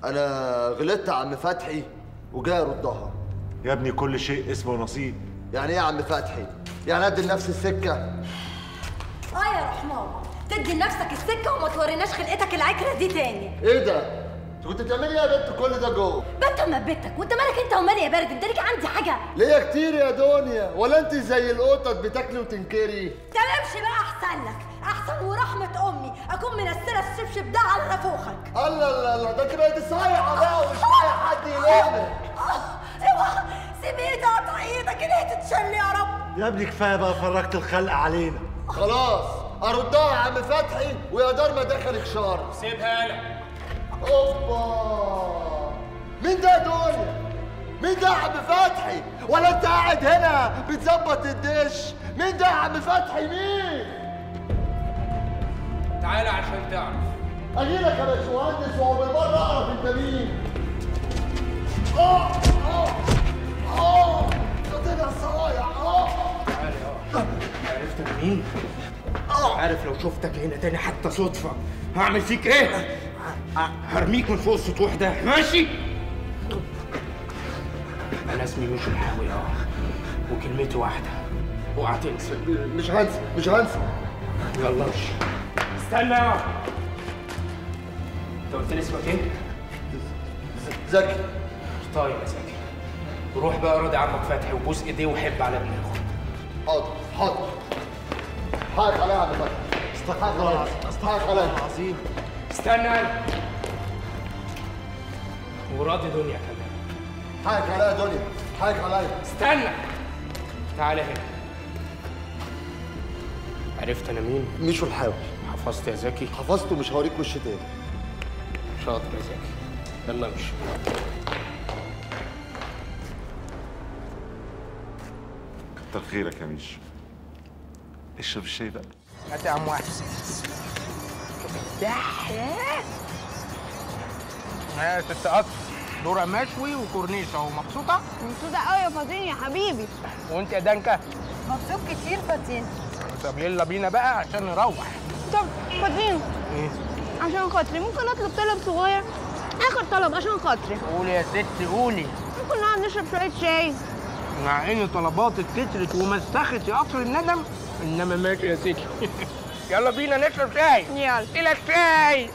انا غلطت يا عم فتحي وجاي اردها يا ابني كل شيء اسمه نصيب يعني ايه يا عم فتحي يعني ادي لنفس السكه اه يا روح ماما تدي لنفسك السكه وما توريناش خلقتك العكره دي تاني ايه ده انت كنت بتعملي ايه يا بنت كل ده جوه بنت ما بيتك وانت مالك انت ومالي يا بارد انت ليك عندي حاجه ليا كتير يا دنيا ولا انت زي القطط بتاكلي وتنكري تمشي بقى احسن لك احسن ورحمه امي اكون منسله الشبشب ده على نافوخك الله الله الله ده انت بقيت صايعه بقى ومش لاقي حد يلامك اوعى سيب ايدي قطع ايدك ليه تتشل يا رب يا ابني كفايه بقى فرجت الخلق علينا خلاص اردها يا عم فتحي ويا دار ما دخلك شر سيبها لك اوبا مين ده يا دنيا مين ده يا عم فتحي ولا انت قاعد هنا بتظبط الدش مين ده يا عم فتحي مين تعالى عشان تعرف اجيلك يا باشمهندس وهو بالمره اعرف انت مين اه اه اه ده طلع صايع اه تعالى اه عرفت انا مين؟ عارف لو شفتك هنا تاني حتى صدفة هعمل فيك ايه؟ ه- ه- هرميك من فوق السطوح ده ماشي؟ انا اسمي مش الحاوي اه وكلمتي واحدة اوعى تنسى مش هنسى مش هنسى يلا امشي استنى انت قلت لي اسمك ايه؟ زكي طيب يا زكي روح بقى راضي عمك فتحي وبوس ايديه وحب على دماغه حاضر حاضر حقك عليا يا عم فتحي استحق عليا استحق عليا عظيم استنى وراضي دنيا كمان حقك عليا يا دنيا حقك عليا استنى تعالى هنا عرفت انا مين؟ مشوا الحاول حفظت يا زكي حفظته مش هوريك وش تاني شاطر يا زكي يلا امشي كتر خيرك يا ميشو اشرب الشاي بقى هات يا عم واحد يا ست قطر دورة مشوي وكورنيش اهو مبسوطة؟ مبسوطة قوي يا فاطين يا حبيبي وانت يا دنكة مبسوط كتير فاطين طب يلا بينا بقى عشان نروح طب فاطين ايه؟ عشان خاطري ممكن اطلب طلب صغير اخر طلب عشان خاطري قولي يا ست قولي ممكن نقعد نشرب شوية شاي مع ان طلباتك كترت ومسخت يا قصر الندم انما ماشي يا ستي يلا بينا نشرب شاي يلا الى الشاي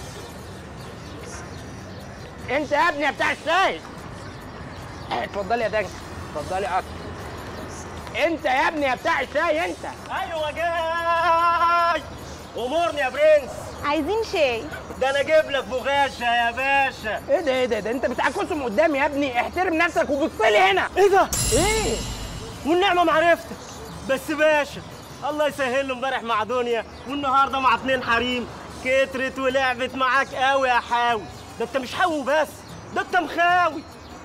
انت يا ابني يا بتاع الشاي اه، اتفضلي يا دنكة اتفضلي يا قطر انت يا ابني يا بتاع الشاي انت ايوه جاي امورني يا برنس عايزين شاي ده انا اجيب لك بغاشة يا باشا ايه ده ايه ده ده انت بتعكسهم قدامي يا ابني احترم نفسك وبص لي هنا ايه ده ايه والنعمه معرفتك بس باشا الله يسهل له امبارح مع دنيا والنهارده مع اتنين حريم كترت ولعبت معاك قوي يا حاوي ده انت مش حاوي بس ده انت مخاوي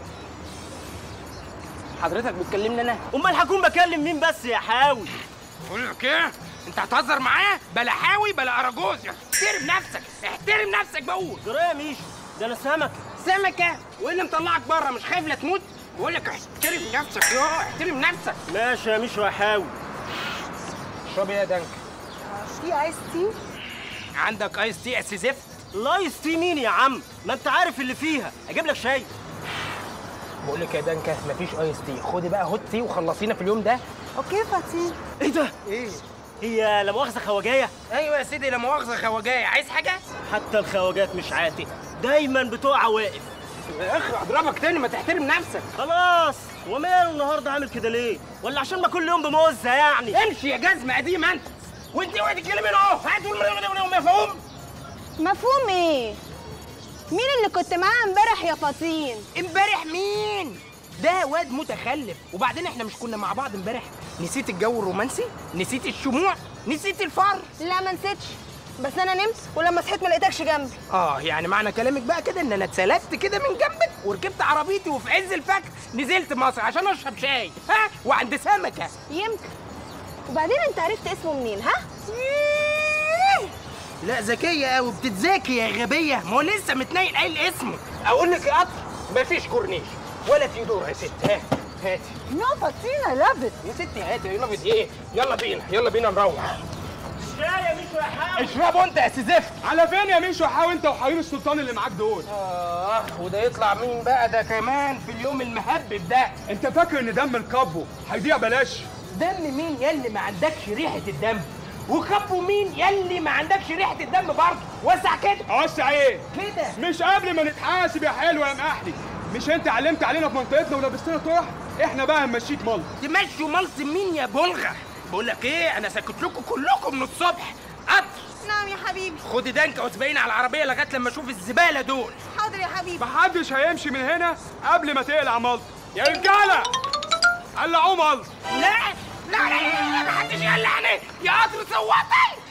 حضرتك بتكلمني انا امال هكون بكلم مين بس يا حاوي بقول لك ايه انت هتهزر معايا بلا حاوي بلا اراجوز احترم نفسك احترم نفسك بقول جرى يا ميشو ده انا سمكه سمكه وايه اللي مطلعك بره مش خايف لا تموت بقول لك احترم نفسك يا احترم نفسك ماشي يا ميشو يا حاوي اشربي يا دنك في ايس تي عندك ايس تي اس زفت لايس تي مين يا عم ما انت عارف اللي فيها اجيب لك شاي بقول لك يا دنكه مفيش ايس تي خدي بقى هوت تي وخلصينا في اليوم ده اوكي فاطين ايه ده ايه هي لا مؤاخذه خواجايه ايوه يا سيدي لا مؤاخذه خواجايه عايز حاجه حتى الخواجات مش عاتق دايما بتوع واقف يا اخي اضربك تاني ما تحترم نفسك خلاص وماله النهارده عامل كده ليه ولا عشان ما كل يوم بموزه يعني امشي يا جزمه قديم انت وانت اوعي تتكلمي هنا اهو هات مفهوم مفهوم ايه مين اللي كنت معاه امبارح يا فاطين امبارح مين؟ ده واد متخلف وبعدين احنا مش كنا مع بعض امبارح نسيت الجو الرومانسي نسيت الشموع نسيت الفر لا ما نسيتش بس انا نمت ولما صحيت ما لقيتكش جنبي اه يعني معنى كلامك بقى كده ان انا اتسلقت كده من جنبك وركبت عربيتي وفي عز الفجر نزلت مصر عشان اشرب شاي ها وعند سمكه يمكن وبعدين انت عرفت اسمه منين ها لا ذكيه قوي بتتذاكي يا غبيه ما هو لسه متنيل قايل اسمه اقول لك يا قطر مفيش كورنيش ولا في دور يا ست ها هاتي نو فاطين اي لاف ات يا ستي هاتي يلا بينا ايه يلا بينا يلا بينا نروح كفايه مش وحاول اشربوا انت يا سيزفت على فين يا ميشو حاول انت وحبيب السلطان اللي معاك دول اه وده يطلع مين بقى ده كمان في اليوم المهبب ده انت فاكر ان دم الكابو هيضيع بلاش دم مين يلي ما عندكش ريحه الدم وكبوا مين يلي ما عندكش ريحه الدم برضه وسع كده اوسع ايه كده مش قبل ما نتحاسب يا حلو يا محلي مش انت علمت علينا في منطقتنا ولبستنا طرح احنا بقى هنمشيك ملط تمشوا ملط مين يا بلغه بقول لك ايه انا ساكت لكم كلكم من الصبح قطر نعم يا حبيبي خدي دنكه وسبقيني على العربيه لغايه لما اشوف الزباله دول حاضر يا حبيبي محدش هيمشي من هنا قبل ما تقلع ملط يا رجاله قلعوه ملط لا لا لا لا محدش يقلعني يا قطر صوتي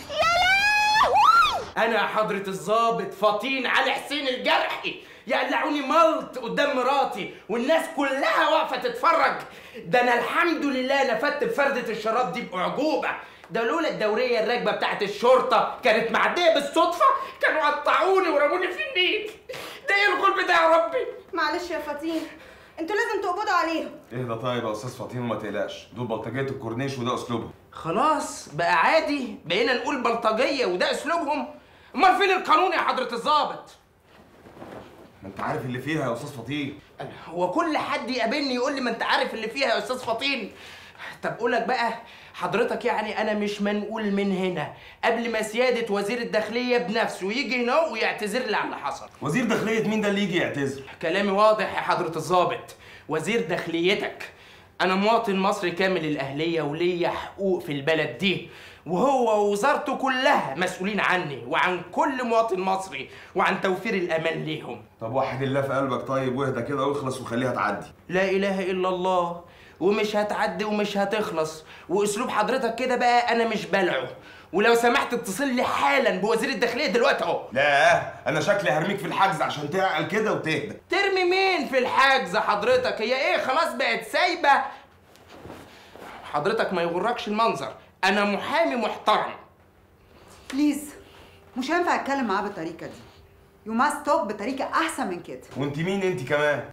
انا حضرة الضابط فطين علي حسين الجرحي يقلعوني ملط قدام مراتي والناس كلها واقفه تتفرج ده انا الحمد لله نفدت بفردة الشراب دي باعجوبه ده لولا الدوريه الراكبه بتاعت الشرطه كانت معديه بالصدفه كانوا قطعوني ورموني في النيل ده ايه الغلب ده يا ربي معلش يا فطين انتوا لازم تقبضوا عليهم اهدى طيب يا استاذ فاطين وما تقلقش دول بلطجيه الكورنيش وده اسلوبهم خلاص بقى عادي بقينا نقول بلطجيه وده اسلوبهم امال فين القانون يا حضره الضابط ما انت عارف اللي فيها يا استاذ فاطين هو كل حد يقابلني يقول لي ما انت عارف اللي فيها يا استاذ فطين طب اقولك بقى حضرتك يعني انا مش منقول من هنا قبل ما سياده وزير الداخليه بنفسه يجي هنا ويعتذر لي على اللي حصل وزير داخليه مين ده اللي يجي يعتذر كلامي واضح يا حضره الضابط وزير داخليتك انا مواطن مصري كامل الاهليه وليا حقوق في البلد دي وهو ووزارته كلها مسؤولين عني وعن كل مواطن مصري وعن توفير الامان ليهم طب وحد الله في قلبك طيب واهدى كده واخلص وخليها تعدي لا اله الا الله ومش هتعدي ومش هتخلص واسلوب حضرتك كده بقى انا مش بلعه ولو سمحت اتصل لي حالا بوزير الداخليه دلوقتي اهو لا انا شكلي هرميك في الحجز عشان تعقل كده وتهدى ترمي مين في الحجز حضرتك هي ايه خلاص بقت سايبه حضرتك ما يغركش المنظر انا محامي محترم بليز مش هينفع اتكلم معاه بالطريقه دي يو ماست توك بطريقه احسن من كده وانت مين انت كمان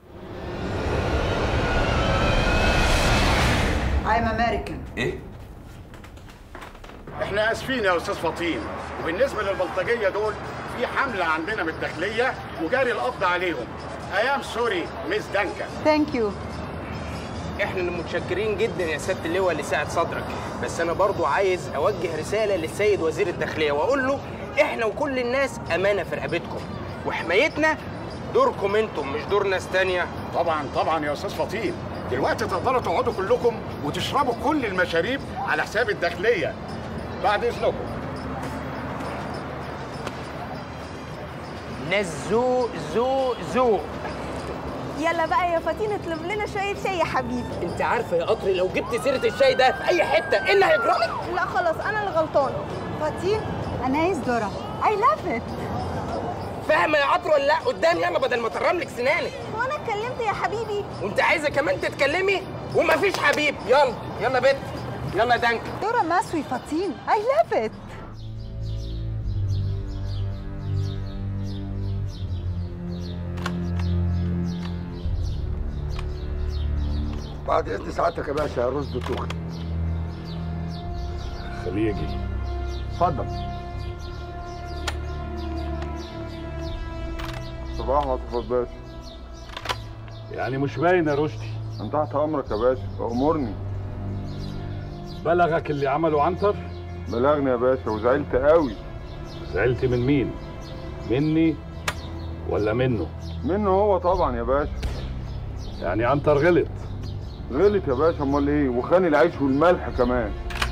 I'm American ايه احنا اسفين يا استاذ فطين وبالنسبه للبلطجيه دول في حمله عندنا من الداخليه وجاري القبض عليهم ايام سوري ميس دانكا ثانك يو احنا اللي متشكرين جدا يا سياده اللواء لسعه صدرك بس انا برضو عايز اوجه رساله للسيد وزير الداخليه واقول له احنا وكل الناس امانه في رقبتكم وحمايتنا دوركم انتم مش دور ناس تانية طبعا طبعا يا استاذ فطين دلوقتي تقدروا تقعدوا كلكم وتشربوا كل المشاريب على حساب الداخليه بعد اذنكم نزو زو زو يلا بقى يا فطين اطلب لنا شويه شاي يا حبيبي انت عارفه يا قطري لو جبت سيره الشاي ده في اي حته ايه اللي هيجرى لك لا خلاص انا اللي غلطانه فاتين انا عايز ذره اي لاف ات فاهمه يا قطر ولا لا قدام يلا بدل ما ترم لك سنانك وانا اتكلمت يا حبيبي وانت عايزه كمان تتكلمي ومفيش حبيب يلا يلا بت يلا يا دنك ذره مسوي فاتين اي لاف ات بعد اذن سعادتك يا باشا يا رز توخي خليه يجي اتفضل صباح الخير يا باشا يعني مش باين يا رشدي انت تحت امرك يا باشا امرني بلغك اللي عمله عنتر بلغني يا باشا وزعلت قوي زعلت من مين مني ولا منه منه هو طبعا يا باشا يعني عنتر غلط غلط يا باشا امال ايه وخان العيش والملح كمان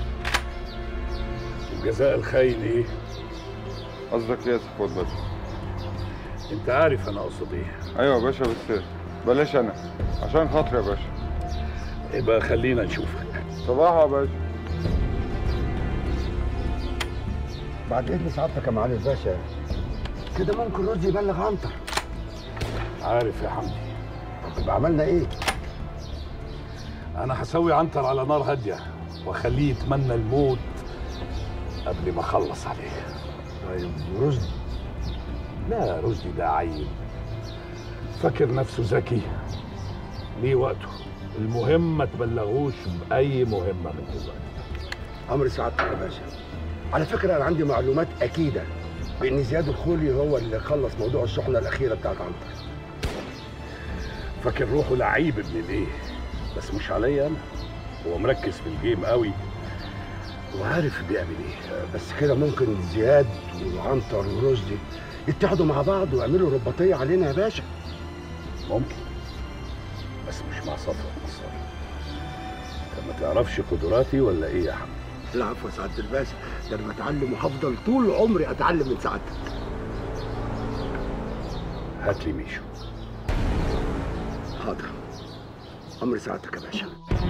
وجزاء الخاين ايه قصدك ايه يا سفود باشا انت عارف انا اقصد ايه ايوه يا باشا بس بلاش انا عشان خاطري يا باشا يبقى خلينا نشوفك صباح يا باشا بعد اذن سعادتك يا معالي الباشا كده ممكن رشدي يبلغ عنتر عارف يا حمدي يبقى عملنا ايه انا هسوي عنتر على نار هاديه واخليه يتمنى الموت قبل ما اخلص عليه طيب ورشدي لا رشدي ده عيل فاكر نفسه ذكي ليه وقته المهم ما تبلغوش باي مهمه من دلوقتي امر سعادتك يا باشا على فكره انا عندي معلومات اكيده بان زياد الخولي هو اللي خلص موضوع الشحنه الاخيره بتاعت عنتر فاكر روحه لعيب ابن الايه بس مش عليا انا هو مركز في الجيم قوي وعارف بيعمل ايه بس كده ممكن زياد وعنتر ورشدي يتحدوا مع بعض ويعملوا رباطيه علينا يا باشا ممكن بس مش مع صفوة نصار انت ما تعرفش قدراتي ولا ايه يا حمد العفو يا سعاده الباشا ده انا بتعلم وهفضل طول عمري اتعلم من سعادتك هات لي ميشو حاضر امر سعادتك يا باشا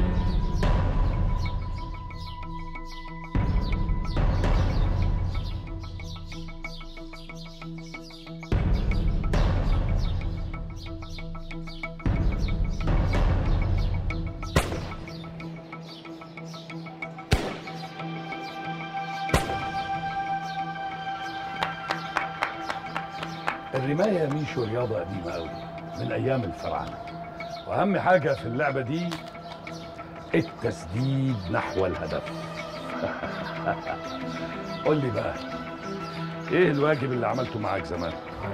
الرماية يا ميشو رياضة قديمة قوي من أيام الفراعنة وأهم حاجة في اللعبة دي التسديد نحو الهدف قول لي بقى إيه الواجب اللي عملته معاك زمان؟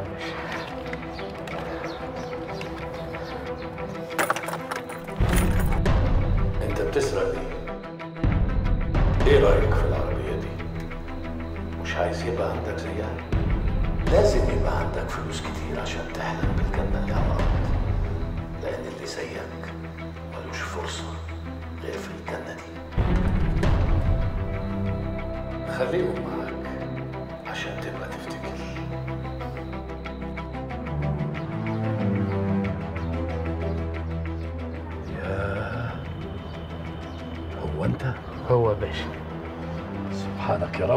انت بتسرق ليه؟ ايه رايك في العربيه دي؟ مش عايز يبقى عندك زيها؟ لازم يبقى عندك فلوس كتير عشان تحلم بالجنه اللي على الارض لان اللي زيك ملوش فرصه غير في الجنه دي خليهم معاك عشان تبقى تفتكر ياه هو أنت؟ هو يا باشا سبحانك يا رب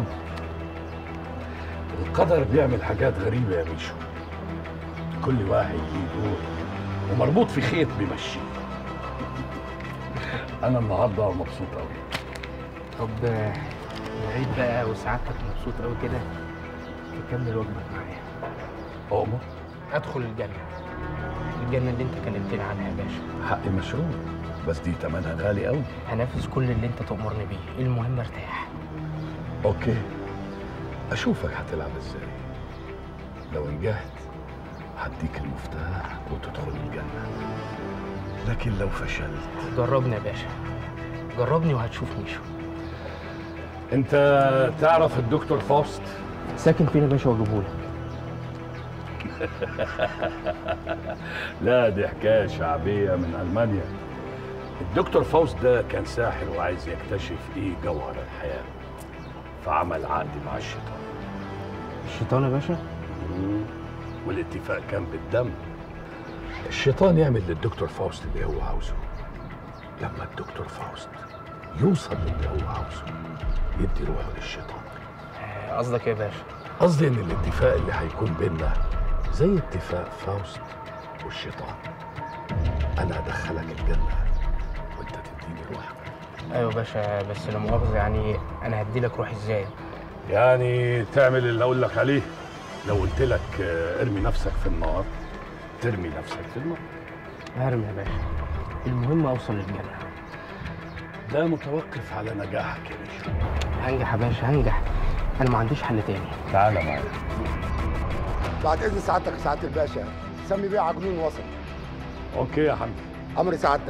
القدر بيعمل حاجات غريبة يا ميشو كل واحد ليه دور ومربوط في خيط بيمشيه أنا النهاردة مبسوط أوي طب آه، نعيد بقى وسعادتك مبسوط قوي كده تكمل واجبك معايا أؤمر ادخل الجنه الجنه اللي انت كلمتني عنها يا باشا حقي مشروع بس دي تمنها غالي أوي هنفذ كل اللي انت تأمرني بيه المهم ارتاح أوكي أشوفك هتلعب إزاي لو نجحت هديك المفتاح وتدخل الجنة لكن لو فشلت جربني يا باشا جربني وهتشوف ميشو أنت تعرف الدكتور فاوست ساكن فين يا باشا واجيبهولك لا دي حكاية شعبية من ألمانيا الدكتور فاوست ده كان ساحر وعايز يكتشف إيه جوهر الحياة فعمل عقد مع الشيطان الشيطان يا باشا والاتفاق كان بالدم الشيطان يعمل للدكتور فاوست اللي هو عاوزه لما الدكتور فاوست يوصل للي هو عاوزه يدي روحه للشيطان آه، قصدك ايه يا باشا قصدي ان الاتفاق اللي هيكون بينا زي اتفاق فاوست والشيطان انا ادخلك الجنه وانت تديني روحك ايوه يا باشا بس لا مؤاخذه يعني انا هديلك روحي ازاي يعني تعمل اللي اقول لك عليه لو قلت لك آه، ارمي نفسك في النار ترمي نفسك في النار هرمي يا باشا المهم اوصل للجنه ده متوقف على نجاحك يا باشا هنجح يا باشا هنجح انا ما عنديش حل تاني تعالى معايا بعد اذن سعادتك يا سعاده الباشا سمي بيه عجنون وصل اوكي يا حمدي امر سعادتك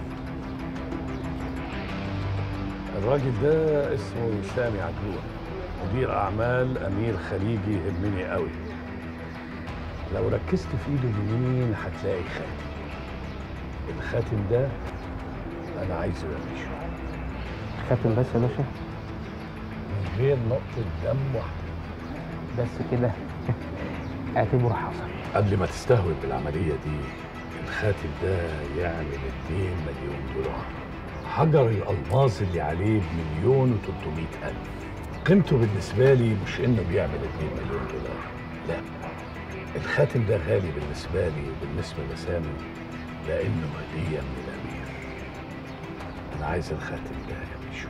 الراجل ده اسمه سامي عجلون مدير اعمال امير خليجي يهمني قوي لو ركزت في ايده اليمين هتلاقي خاتم الخاتم ده انا عايزه يا باشا خاتم بس يا باشا من غير نقطة دم واحدة بس كده اعتبره حصل قبل ما تستهوي بالعملية دي الخاتم ده يعمل 2 مليون دولار حجر الألماس اللي عليه بمليون و300 ألف قيمته بالنسبة لي مش إنه بيعمل 2 مليون دولار لا الخاتم ده غالي بالنسبة لي وبالنسبة لسامي لأنه هدية من الأمير أنا عايز الخاتم ده يا ميشو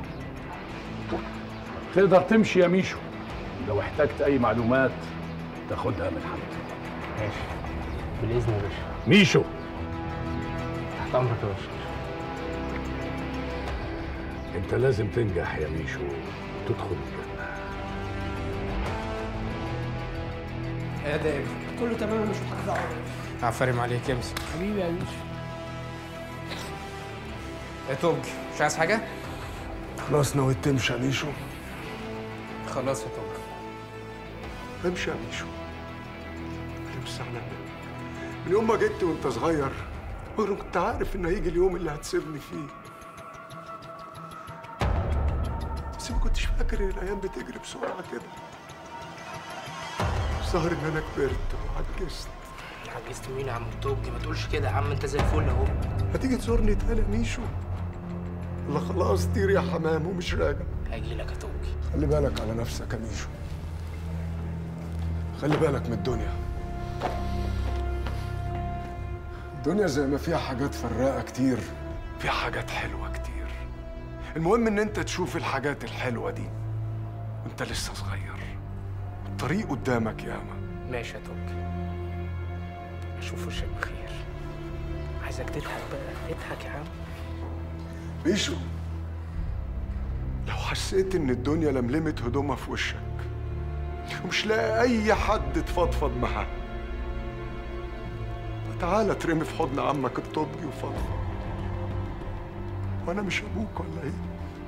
تقدر تمشي يا ميشو لو احتجت أي معلومات تاخدها من حمد ماشي بالاذن يا باشا ميشو تحت امرك يا باشا انت لازم تنجح يا ميشو وتدخل الجنة يا ده ابني كله تمام مش محافظ على عفارم عليك امسك حبيبي يا يوسف يا توج مش عايز حاجه خلاص نويت تمشي يا ميشو خلاص يا توج امشي يا ميشو امشي على من يوم ما جيت وانت صغير وانا كنت عارف ان هيجي اليوم اللي هتسيبني فيه بس ما كنتش فاكر ان الايام بتجري بسرعه كده ظهر ان انا كبرت وعجزت عجزت مين يا عم التوج ما تقولش كده يا عم انت زي الفل اهو هتيجي تزورني تاني يا ميشو ولا خلاص طير يا حمام ومش راجع هاجي لك يا توج خلي بالك على نفسك يا ميشو خلي بالك من الدنيا الدنيا زي ما فيها حاجات فراقة كتير فيها حاجات حلوة كتير المهم ان انت تشوف الحاجات الحلوة دي وانت لسه صغير الطريق قدامك ياما ماشي يا توج اشوف وشك بخير عايزك تضحك بقى اضحك يا عم ميشو لو حسيت ان الدنيا لملمت هدومها في وشك ومش لاقي اي حد تفضفض معاه تعالى ترمي في حضن عمك الطبي وفضفض وانا مش ابوك ولا ايه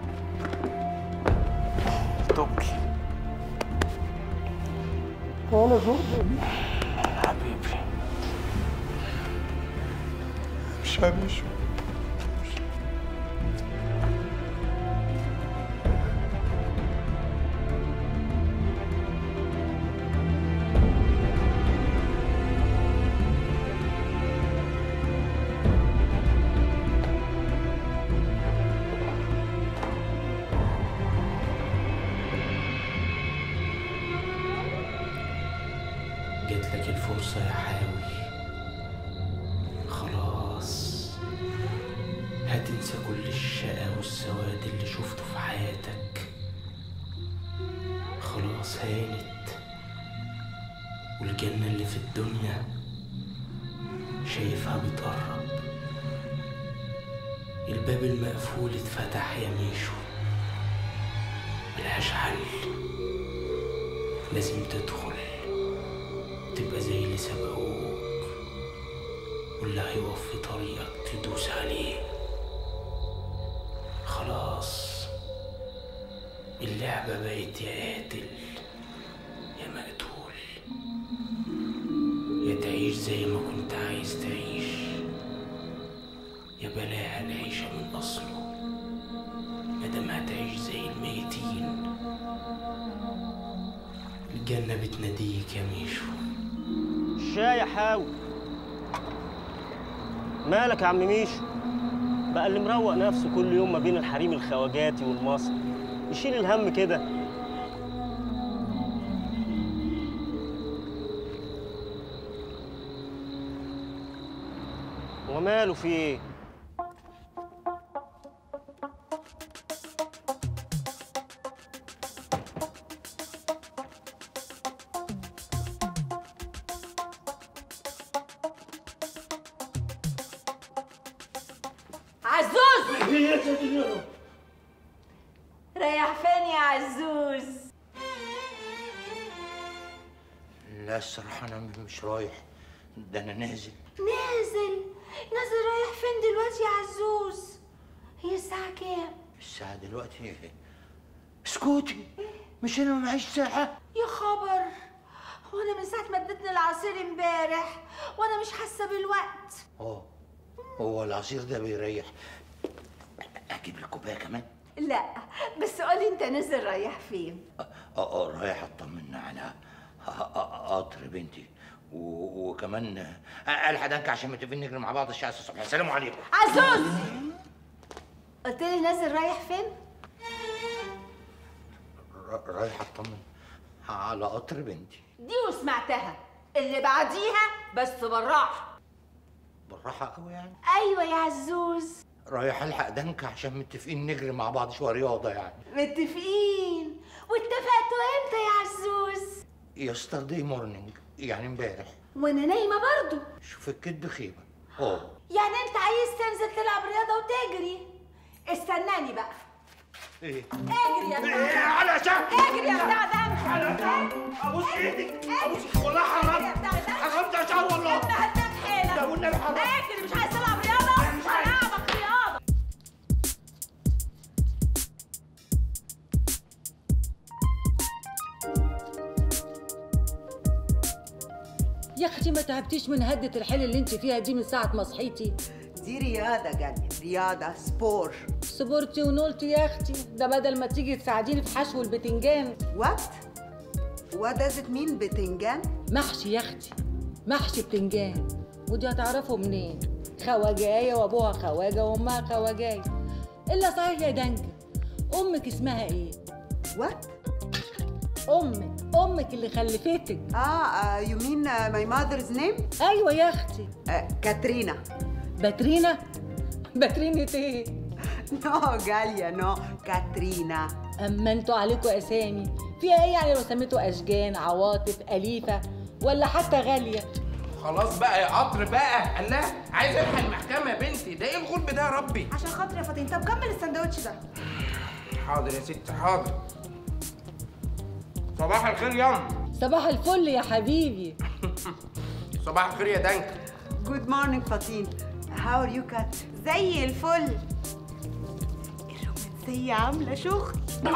توبي تعالى زورني حبيبي مش يا ميشو جات لك الفرصة يا حاوي خلاص هتنسى كل الشقا والسواد اللي شفته في حياتك خلاص هانت والجنة اللي في الدنيا شايفها بتقرب الباب المقفول اتفتح يا ميشو ملهاش حل لازم تدخل تبقى زي اللي سبقوك واللي هيقف في طريقك تدوس عليه خلاص اللعبة بقت يا قاتل يا مقتول يا تعيش زي ما كنت عايز تعيش يا بلاها العيشة من أصله مادام هتعيش زي الميتين الجنة بتناديك يا ميشو الشاي يا حاوي مالك يا عم ميشو بقى اللي مروق نفسه كل يوم ما بين الحريم الخواجاتي والمصري يشيل الهم كده وماله في ايه عزوز رايح فين يا عزوز لا الصراحة أنا مش رايح ده أنا نازل نازل نازل رايح فين دلوقتي يا عزوز هي الساعة كام الساعة دلوقتي اسكتي مش أنا معيش ساعة يا خبر وانا من ساعة ما ادتني العصير امبارح وانا مش حاسة بالوقت اه هو العصير ده بيريح أجيب لك كوباية كمان لا بس قولي انت نازل رايح فين اه اه رايح اطمن على قطر بنتي و- وكمان الحق دنك عشان متفقين نجري مع بعض الساعه الصبح السلام عليكم عزوز قلت لي نازل رايح فين ر- رايح اطمن على قطر بنتي دي وسمعتها اللي بعديها بس بالراحة بالراحه قوي يعني ايوه يا عزوز رايح الحق دنك عشان متفقين نجري مع بعض شويه رياضه يعني متفقين واتفقتوا امتى يا عزوز يسترداي مورنينج يعني امبارح وانا نايمة برضو شوف الكدب خيبه اه يعني انت عايز تنزل تلعب رياضة وتجري استناني بقى ايه اجري يا بتاع إيه، على شك. اجري يا بتاع دم على ابوس ايدك ابوس والله حرام حرام يا شهر والله ده والنبي حرام اجري مش عايز تلعب رياضه مش هلعبك رياضه يا اختي ما تعبتيش من هدة الحيل اللي انت فيها دي من ساعة ما صحيتي دي رياضة جالية رياضة سبور صبرتي ونولتي يا اختي ده بدل ما تيجي تساعديني في حشو البتنجان وات وات does it mean بتنجان محشي يا اختي محشي بتنجان ودي هتعرفوا منين خواجاية وابوها خواجة وامها خواجاية الا صحيح يا دنجة امك اسمها ايه وات امك امك اللي خلفتك اه يو مين ماي ماذرز نيم ايوه يا اختي كاترينا باترينا باترينة ايه نو جالية نو كاترينا اما انتوا عليكوا اسامي فيها ايه يعني لو سميتوا اشجان عواطف اليفه ولا حتى غاليه خلاص بقى يا قطر بقى الله عايز الحق المحكمه يا بنتي ده ايه الغلب ده يا ربي عشان خاطر يا فاطين طب كمل السندوتش ده حاضر يا ست حاضر صباح الخير يا صباح الفل يا حبيبي صباح الخير يا دنك جود مورنينج فاطين هاو ار يو كات زي الفل الرومانسية عاملة شغل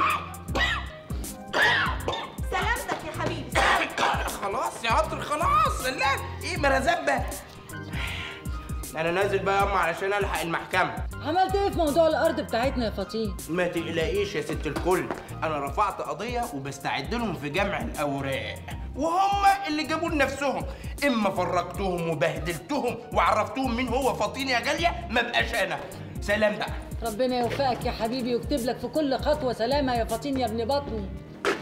سلامتك يا حبيبي خلاص يا قطر خلاص لا ايه مرزبه انا نازل بقى يا اما علشان الحق المحكمه عملت ايه في موضوع الارض بتاعتنا يا فطين ما تقلقيش يا ست الكل انا رفعت قضيه وبستعد لهم في جمع الاوراق وهم اللي جابوا لنفسهم اما فرقتهم وبهدلتهم وعرفتهم مين هو فطين يا جاليه ما بقاش انا سلام بقى ربنا يوفقك يا حبيبي ويكتب لك في كل خطوه سلامه يا فطين يا ابن بطني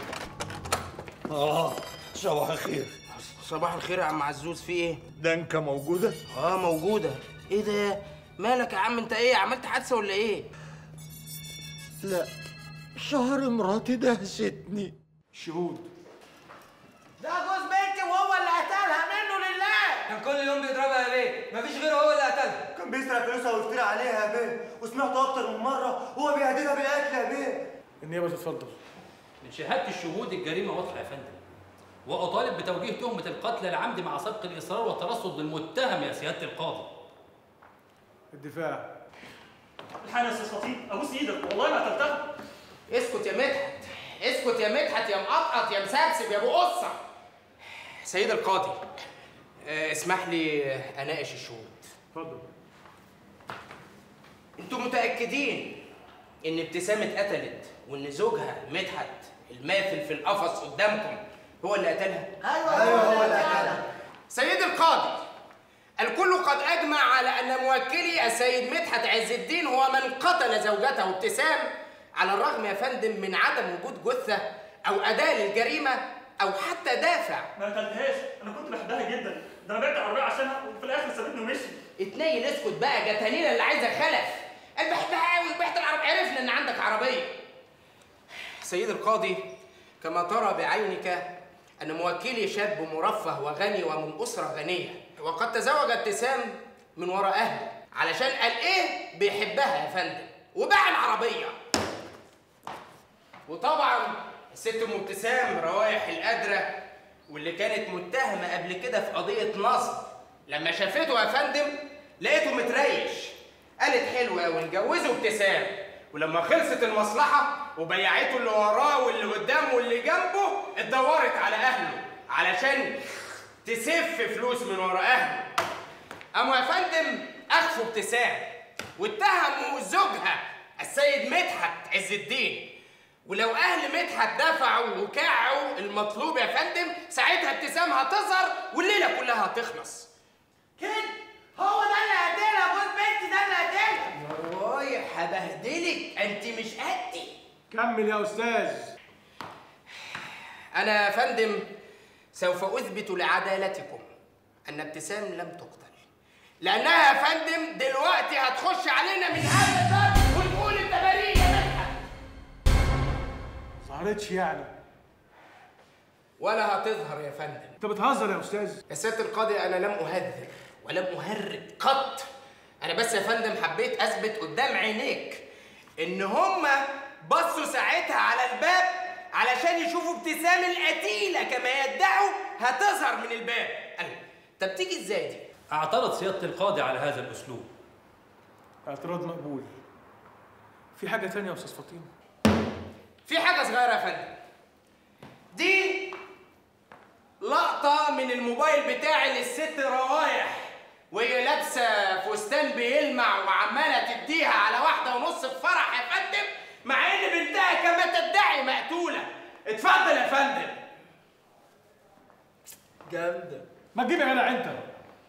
اه صباح الخير صباح الخير يا عم عزوز في ايه دنكة موجودة؟ اه موجوده ايه ده مالك يا عم انت ايه عملت حادثه ولا ايه لا شهر مراتي دهستني شهود ده جوز بنتي وهو اللي قتلها منه لله كان كل يوم بيضربها يا بيه مفيش غيره هو اللي قتلها كان بيسرق فلوسها ويفتري عليها يا بيه وسمعته اكتر من مره وهو بيهددها بالقتل يا بيه النيابه تتفضل من شهادة الشهود الجريمة واضحة يا فندم وأطالب بتوجيه تهمة القتل العمد مع سبق الإصرار والترصد للمتهم يا سيادة القاضي الدفاع الحقني يا استاذ فطين ابوس ايدك والله ما قتلتها اسكت يا مدحت اسكت يا مدحت يا مقطقط يا مسبسب يا ابو قصه سيد القاضي آه، اسمح لي اناقش الشهود اتفضل انتوا متاكدين ان ابتسام اتقتلت وان زوجها مدحت الماثل في القفص قدامكم هو اللي قتلها ايوه ايوه هو اللي قتلها سيد القاضي الكل قد اجمع على ان موكلي السيد مدحت عز الدين هو من قتل زوجته ابتسام على الرغم يا فندم من عدم وجود جثه او اداه للجريمه او حتى دافع ما قتلتهاش انا كنت بحبها جدا ده انا بعت العربيه عشانها وفي الاخر سابتني ومشي اتنيل اسكت بقى جتانينا اللي عايزه خلف انا بحبها قوي بعت العربيه عرفنا ان عندك عربيه سيد القاضي كما ترى بعينك ان موكلي شاب مرفه وغني ومن اسره غنيه وقد تزوج ابتسام من وراء اهله علشان قال ايه بيحبها يا فندم وباع العربيه وطبعا الست ام ابتسام روايح القدره واللي كانت متهمه قبل كده في قضيه نصب لما شافته يا فندم لقيته متريش قالت حلوه قوي نجوزه ابتسام ولما خلصت المصلحه وبيعته اللي وراه واللي قدامه واللي جنبه اتدورت على اهله علشان تسف فلوس من ورا اهله قاموا يا فندم اخفوا ابتسام واتهموا زوجها السيد مدحت عز الدين ولو اهل مدحت دفعوا وكعوا المطلوب يا فندم ساعتها ابتسام هتظهر والليله كلها هتخلص كده هو ده اللي قتلها جوز بنتي ده اللي قتلها يا رايح هبهدلك انت مش قدي كمل يا استاذ انا يا فندم سوف اثبت لعدالتكم ان ابتسام لم تقتل لانها يا فندم دلوقتي هتخش علينا من هذا الباب وتقول انت بريء يا مدحت ظهرتش يعني ولا هتظهر يا فندم انت بتهزر يا استاذ يا سياده القاضي انا لم اهذب ولم اهرج قط انا بس يا فندم حبيت اثبت قدام عينيك ان هما بصوا ساعتها على الباب علشان يشوفوا ابتسام القتيلة كما يدعوا هتظهر من الباب قال طب تيجي ازاي دي؟ اعترض سياده القاضي على هذا الاسلوب اعتراض مقبول في حاجة تانية يا أستاذ فطين في حاجة صغيرة يا فندم دي لقطة من الموبايل بتاعي للست روايح وهي لابسة فستان بيلمع وعمالة تديها على واحدة ونص في فرح يا فندم مع إن بنتها كما تدعي مقتولة اتفضل يا فندم جامدة ما تجيب يا جدع أنت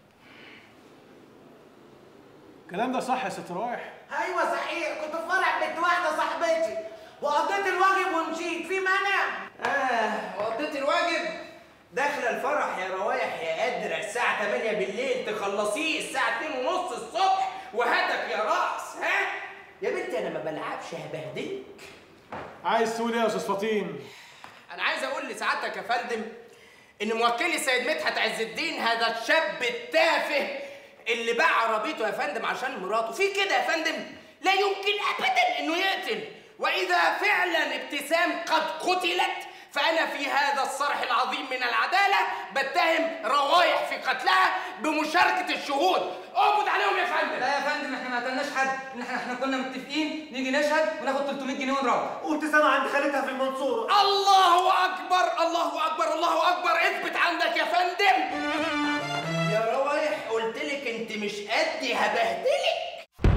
الكلام ده صح يا ست رايح ايوه صحيح كنت في فرح بنت واحده صاحبتي وقضيت الواجب ومشيت في مانع آه وقضيت الواجب داخلة الفرح يا روايح يا قادرة الساعة 8 بالليل تخلصيه الساعة 2 ونص الصبح وهدف يا رأس ها؟ يا بنتي أنا ما بلعبش هبهدلك عايز تقول إيه يا أستاذ فطين؟ أنا عايز أقول لسعادتك يا فندم إن موكلي السيد مدحت عز الدين هذا الشاب التافه اللي باع عربيته يا فندم عشان مراته في كده يا فندم لا يمكن أبدا إنه يقتل وإذا فعلا ابتسام قد قتلت فأنا في هذا الصرح العظيم من العدالة بتهم روايح في قتلها بمشاركة الشهود اقبض عليهم يا فندم لا يا فندم احنا ما قتلناش حد إن احنا احنا كنا متفقين نيجي نشهد وناخد 300 جنيه ونروح وابتسامة عند خالتها في المنصورة الله أكبر الله أكبر الله أكبر اثبت عندك يا فندم يا روايح قلت لك أنت مش قدي هبهدلك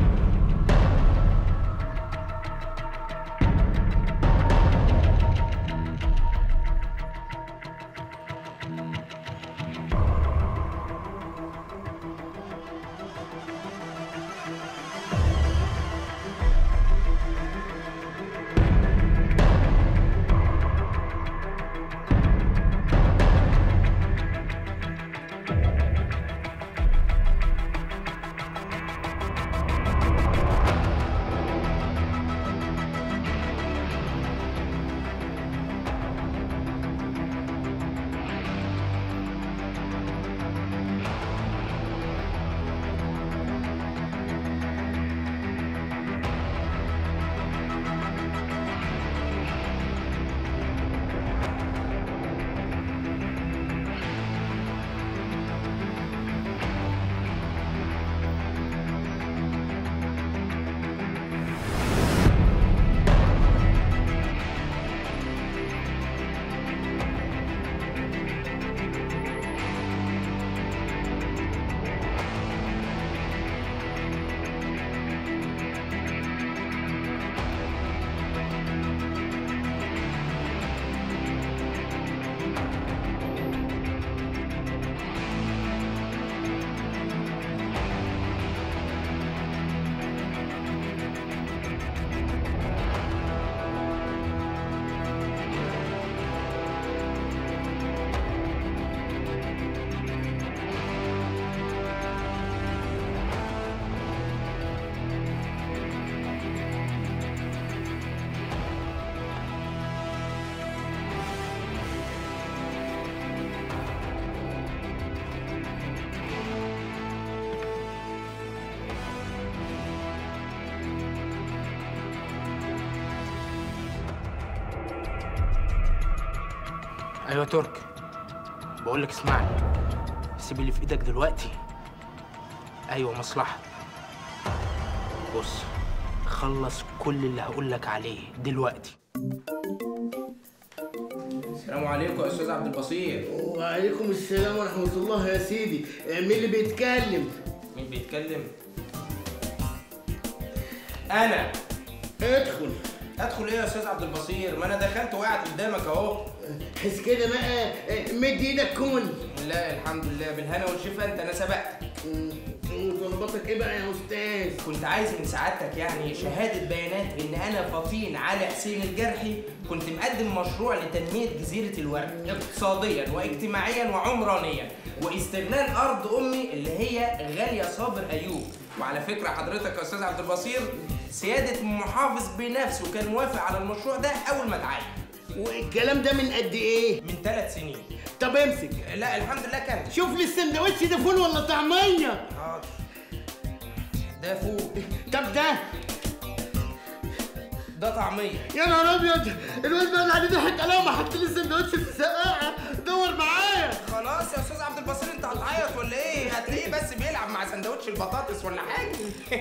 ايوه ترك بقول لك اسمعني سيب اللي في ايدك دلوقتي ايوه مصلحه بص خلص كل اللي هقول لك عليه دلوقتي السلام عليكم يا استاذ عبد البصير وعليكم السلام ورحمة الله يا سيدي مين اللي بيتكلم؟ مين بيتكلم انا ادخل ادخل ايه يا استاذ عبد البصير ما انا دخلت وقعت قدامك اهو حس كده بقى مد ايدك كون لا الحمد لله بالهنا والشفا انت انا سبقتك طلباتك ايه بقى يا استاذ كنت عايز من سعادتك يعني شهادة بيانات إن أنا فطين علي حسين الجرحي كنت مقدم مشروع لتنمية جزيرة الورد اقتصاديا واجتماعيا وعمرانيا واستغلال أرض أمي اللي هي غالية صابر أيوب وعلى فكرة حضرتك يا أستاذ عبد البصير سيادة المحافظ بنفسه كان موافق على المشروع ده أول ما اتعين والكلام ده من قد ايه؟ من ثلاث سنين طب امسك لا الحمد لله كان شوف لي السندوتش ده فول ولا طعمية حاضر ده فوق طب ده ده طعميه يا نهار ابيض الواد بقى اللي ضحك عليا وما حط لي سندوتش في السقاعه دور معايا خلاص يا استاذ عبد البصير انت هتعيط ولا ايه هتلاقيه بس بيلعب مع سندوتش البطاطس ولا حاجه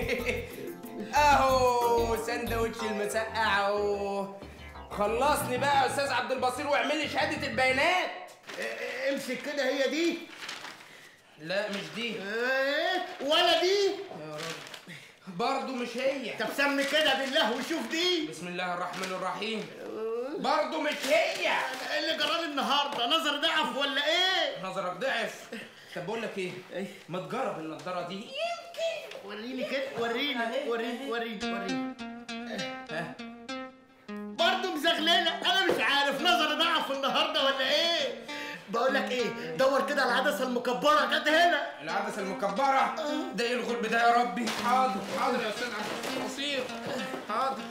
اهو سندوتش المسقع اهو خلصني بقى يا استاذ عبد البصير واعمل لي شهاده البيانات امسك كده هي دي لا مش دي ايه ولا دي يا رب برضه مش هي طب سمي كده بالله وشوف دي بسم الله الرحمن الرحيم برضه مش هي ايه اللي جرالي النهارده نظر ضعف ولا ايه نظرك ضعف طب بقول لك ايه ما تجرب النضاره دي وريني كده وريني وريني وريني وريني ها برضه مزغلله انا مش عارف نظر ضعف النهارده ولا ايه بقول لك ايه دور كده على العدسه المكبره جت هنا العدسه المكبره ده ايه الغلب ده يا ربي حاضر حاضر يا استاذ عبد البصير حاضر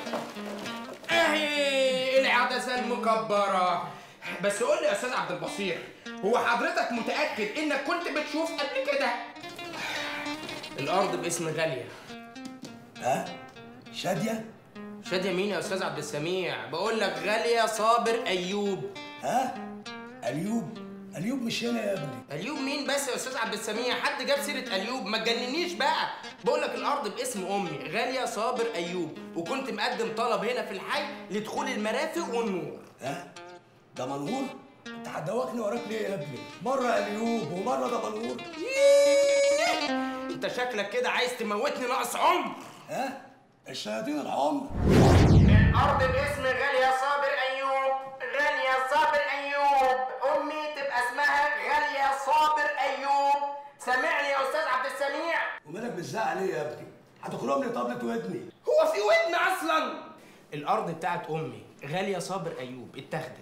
اهي العدسه المكبره بس قول لي يا استاذ عبد البصير هو حضرتك متاكد انك كنت بتشوف قبل كده الارض باسم غاليه ها شاديه شاديه مين يا استاذ عبد السميع بقول لك غاليه صابر ايوب ها اليوب اليوب مش هنا يا ابني اليوب مين بس يا استاذ عبد السميع حد جاب سيره اليوب ما تجننيش بقى بقول لك الارض باسم امي غاليه صابر ايوب وكنت مقدم طلب هنا في الحي لدخول المرافق والنور ها ده منهور انت هتدوخني وراك ليه يا ابني مره اليوب ومره ده منهور انت شكلك كده عايز تموتني ناقص عمر ها الشياطين الحمر الارض باسم غاليه صابر ايوب غاليه صابر ايوب امي تبقى اسمها غاليه صابر ايوب سامعني يا استاذ عبد السميع ومالك بتزعق ليه يا ابني هتخرم لي طبلة ودني هو في ودن اصلا الارض بتاعت امي غاليه صابر ايوب اتاخدت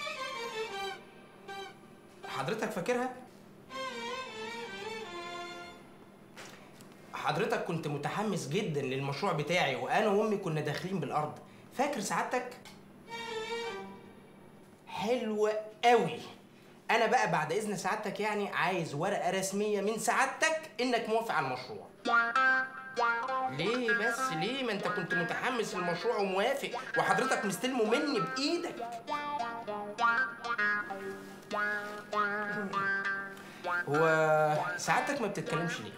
حضرتك فاكرها حضرتك كنت متحمس جدا للمشروع بتاعي وانا وامي كنا داخلين بالارض فاكر سعادتك حلوة قوي انا بقى بعد اذن سعادتك يعني عايز ورقه رسميه من سعادتك انك موافق على المشروع ليه بس ليه ما انت كنت متحمس للمشروع وموافق وحضرتك مستلمه مني بايدك هو سعادتك ما بتتكلمش ليه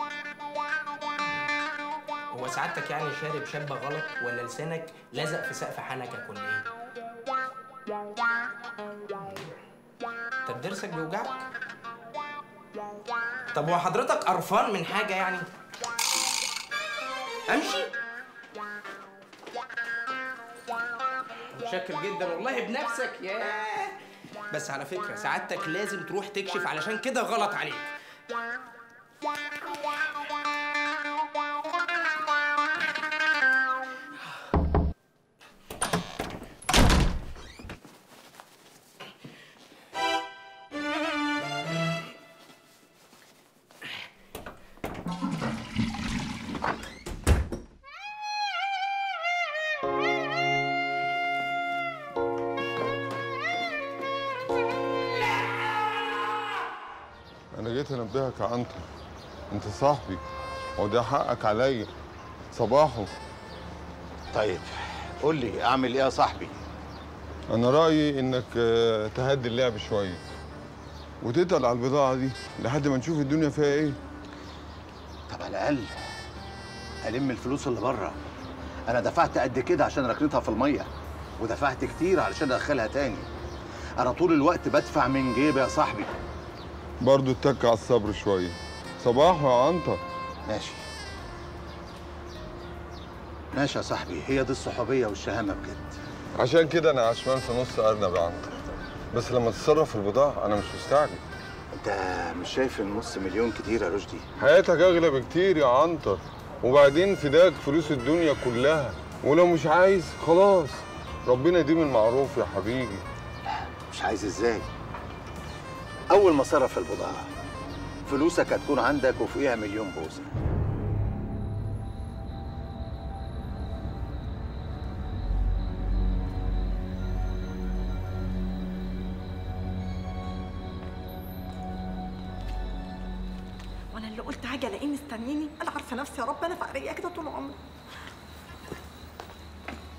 هو سعادتك يعني شارب شابه غلط ولا لسانك لزق في سقف حنكك ولا ايه طب ضرسك بيوجعك طب هو حضرتك قرفان من حاجه يعني امشي متشكر جدا والله بنفسك ياه بس على فكره سعادتك لازم تروح تكشف علشان كده غلط عليك انا جيت انبهك يا عنتر انت صاحبي وده حقك عليا صباحه طيب قول لي اعمل ايه يا صاحبي انا رايي انك آه، تهدي اللعب شويه وتتقل على البضاعه دي لحد ما نشوف الدنيا فيها ايه طب على الاقل الم الفلوس اللي بره انا دفعت قد كده عشان ركنتها في الميه ودفعت كتير علشان ادخلها تاني انا طول الوقت بدفع من جيبي يا صاحبي برضه اتك على الصبر شويه صباحه يا عنتر ماشي ماشي يا صاحبي هي دي الصحوبيه والشهامه بجد عشان كده انا عشمان في نص ارنب يا عنتر بس لما تتصرف في البضاعه انا مش مستعجل انت مش شايف ان نص مليون كتير يا رشدي حياتك اغلى بكتير يا عنتر وبعدين فداك فلوس الدنيا كلها ولو مش عايز خلاص ربنا يديم المعروف يا حبيبي مش عايز ازاي اول ما صرف البضاعه فلوسك هتكون عندك وفوقيها مليون بوزه وانا اللي قلت هاجي الاقيه مستنيني انا عارفه نفسي يا رب انا فقريه كده طول عمري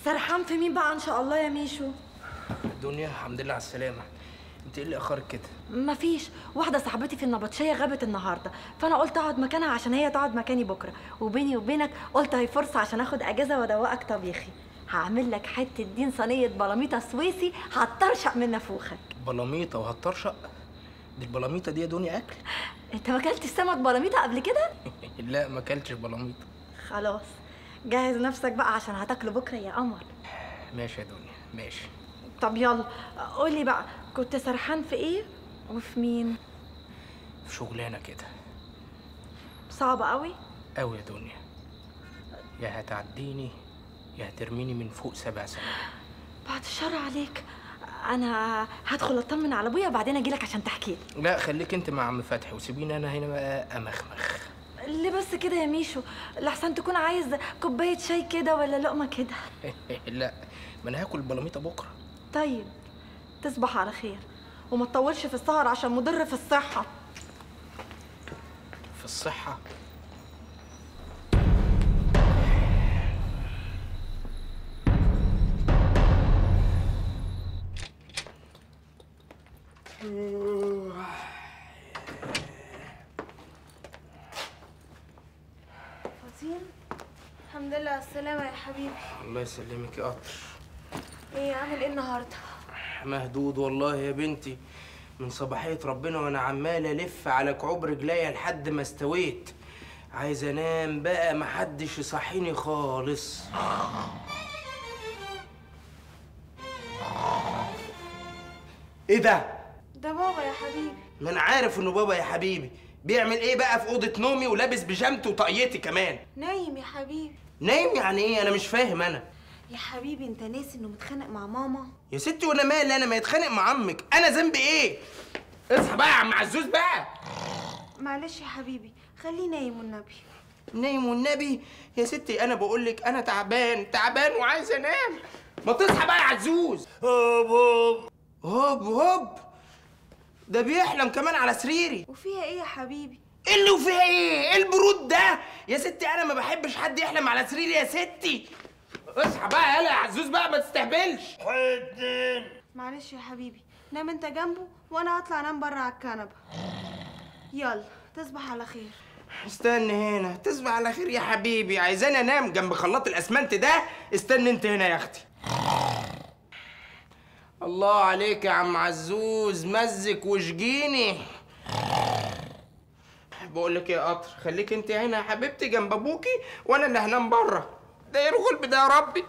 سرحان في مين بقى ان شاء الله يا ميشو دنيا الحمد لله على السلامه انت ايه اللي اخرك كده مفيش واحده صاحبتي في النبطشيه غابت النهارده فانا قلت اقعد مكانها عشان هي تقعد مكاني بكره وبيني وبينك قلت هي فرصه عشان اخد اجازه وادوقك طبيخي هعمل لك حته دين صينيه بلاميطه سويسي هتطرشق من نافوخك بلاميطه وهتطرشق دي البلاميطه دي يا دنيا اكل انت ما اكلتش سمك بلاميطه قبل كده لا ما اكلتش بلاميطه خلاص جهز نفسك بقى عشان هتاكله بكره يا قمر ماشي يا دنيا ماشي طب يلا قولي بقى كنت سرحان في ايه وفي مين في شغلانه كده صعبه قوي قوي يا دنيا يا هتعديني يا هترميني من فوق سبع سنين بعد الشر عليك انا هدخل اطمن على ابويا وبعدين اجيلك عشان تحكي لي لا خليك انت مع عم فتحي وسيبيني انا هنا بقى امخمخ ليه بس كده يا ميشو لحسن تكون عايز كوبايه شاي كده ولا لقمه كده لا ما انا هاكل البلاميطه بكره طيب تصبح على خير وما تطولش في السهر عشان مضر في الصحه في الصحه فطين الحمد لله على السلامة يا حبيبي الله يسلمك يا قطر ايه عامل ايه النهارده؟ مهدود والله يا بنتي من صباحية ربنا وانا عمال الف على كعوب رجليا لحد ما استويت عايز انام بقى محدش يصحيني خالص ايه ده ده بابا يا حبيبي ما انا عارف انه بابا يا حبيبي بيعمل ايه بقى في اوضه نومي ولابس بيجامتي وطاقيتي كمان نايم يا حبيبي نايم يعني ايه انا مش فاهم انا يا حبيبي انت ناسي انه متخانق مع ماما يا ستي وانا مالي انا ما يتخانق مع عمك انا ذنبي ايه اصحى بقى يا عم عزوز بقى معلش يا حبيبي خليه نايم والنبي نايم والنبي يا ستي انا بقول لك انا تعبان تعبان وعايز انام ما تصحى بقى يا عزوز هوب هوب هوب هوب ده بيحلم كمان على سريري وفيها ايه يا حبيبي ايه اللي وفيها ايه ايه البرود ده يا ستي انا ما بحبش حد يحلم على سريري يا ستي اصحى بقى يلا يا عزوز بقى ما تستهبلش حدين معلش يا حبيبي نام انت جنبه وانا هطلع انام بره على الكنبه يلا تصبح على خير استنى هنا تصبح على خير يا حبيبي عايزاني انام جنب خلاط الاسمنت ده استنى انت هنا يا اختي الله عليك يا عم عزوز مزك وشجيني بقول لك ايه يا قطر خليك انت هنا يا حبيبتي جنب ابوكي وانا اللي هنام بره ده ايه الغلب ده يا ربي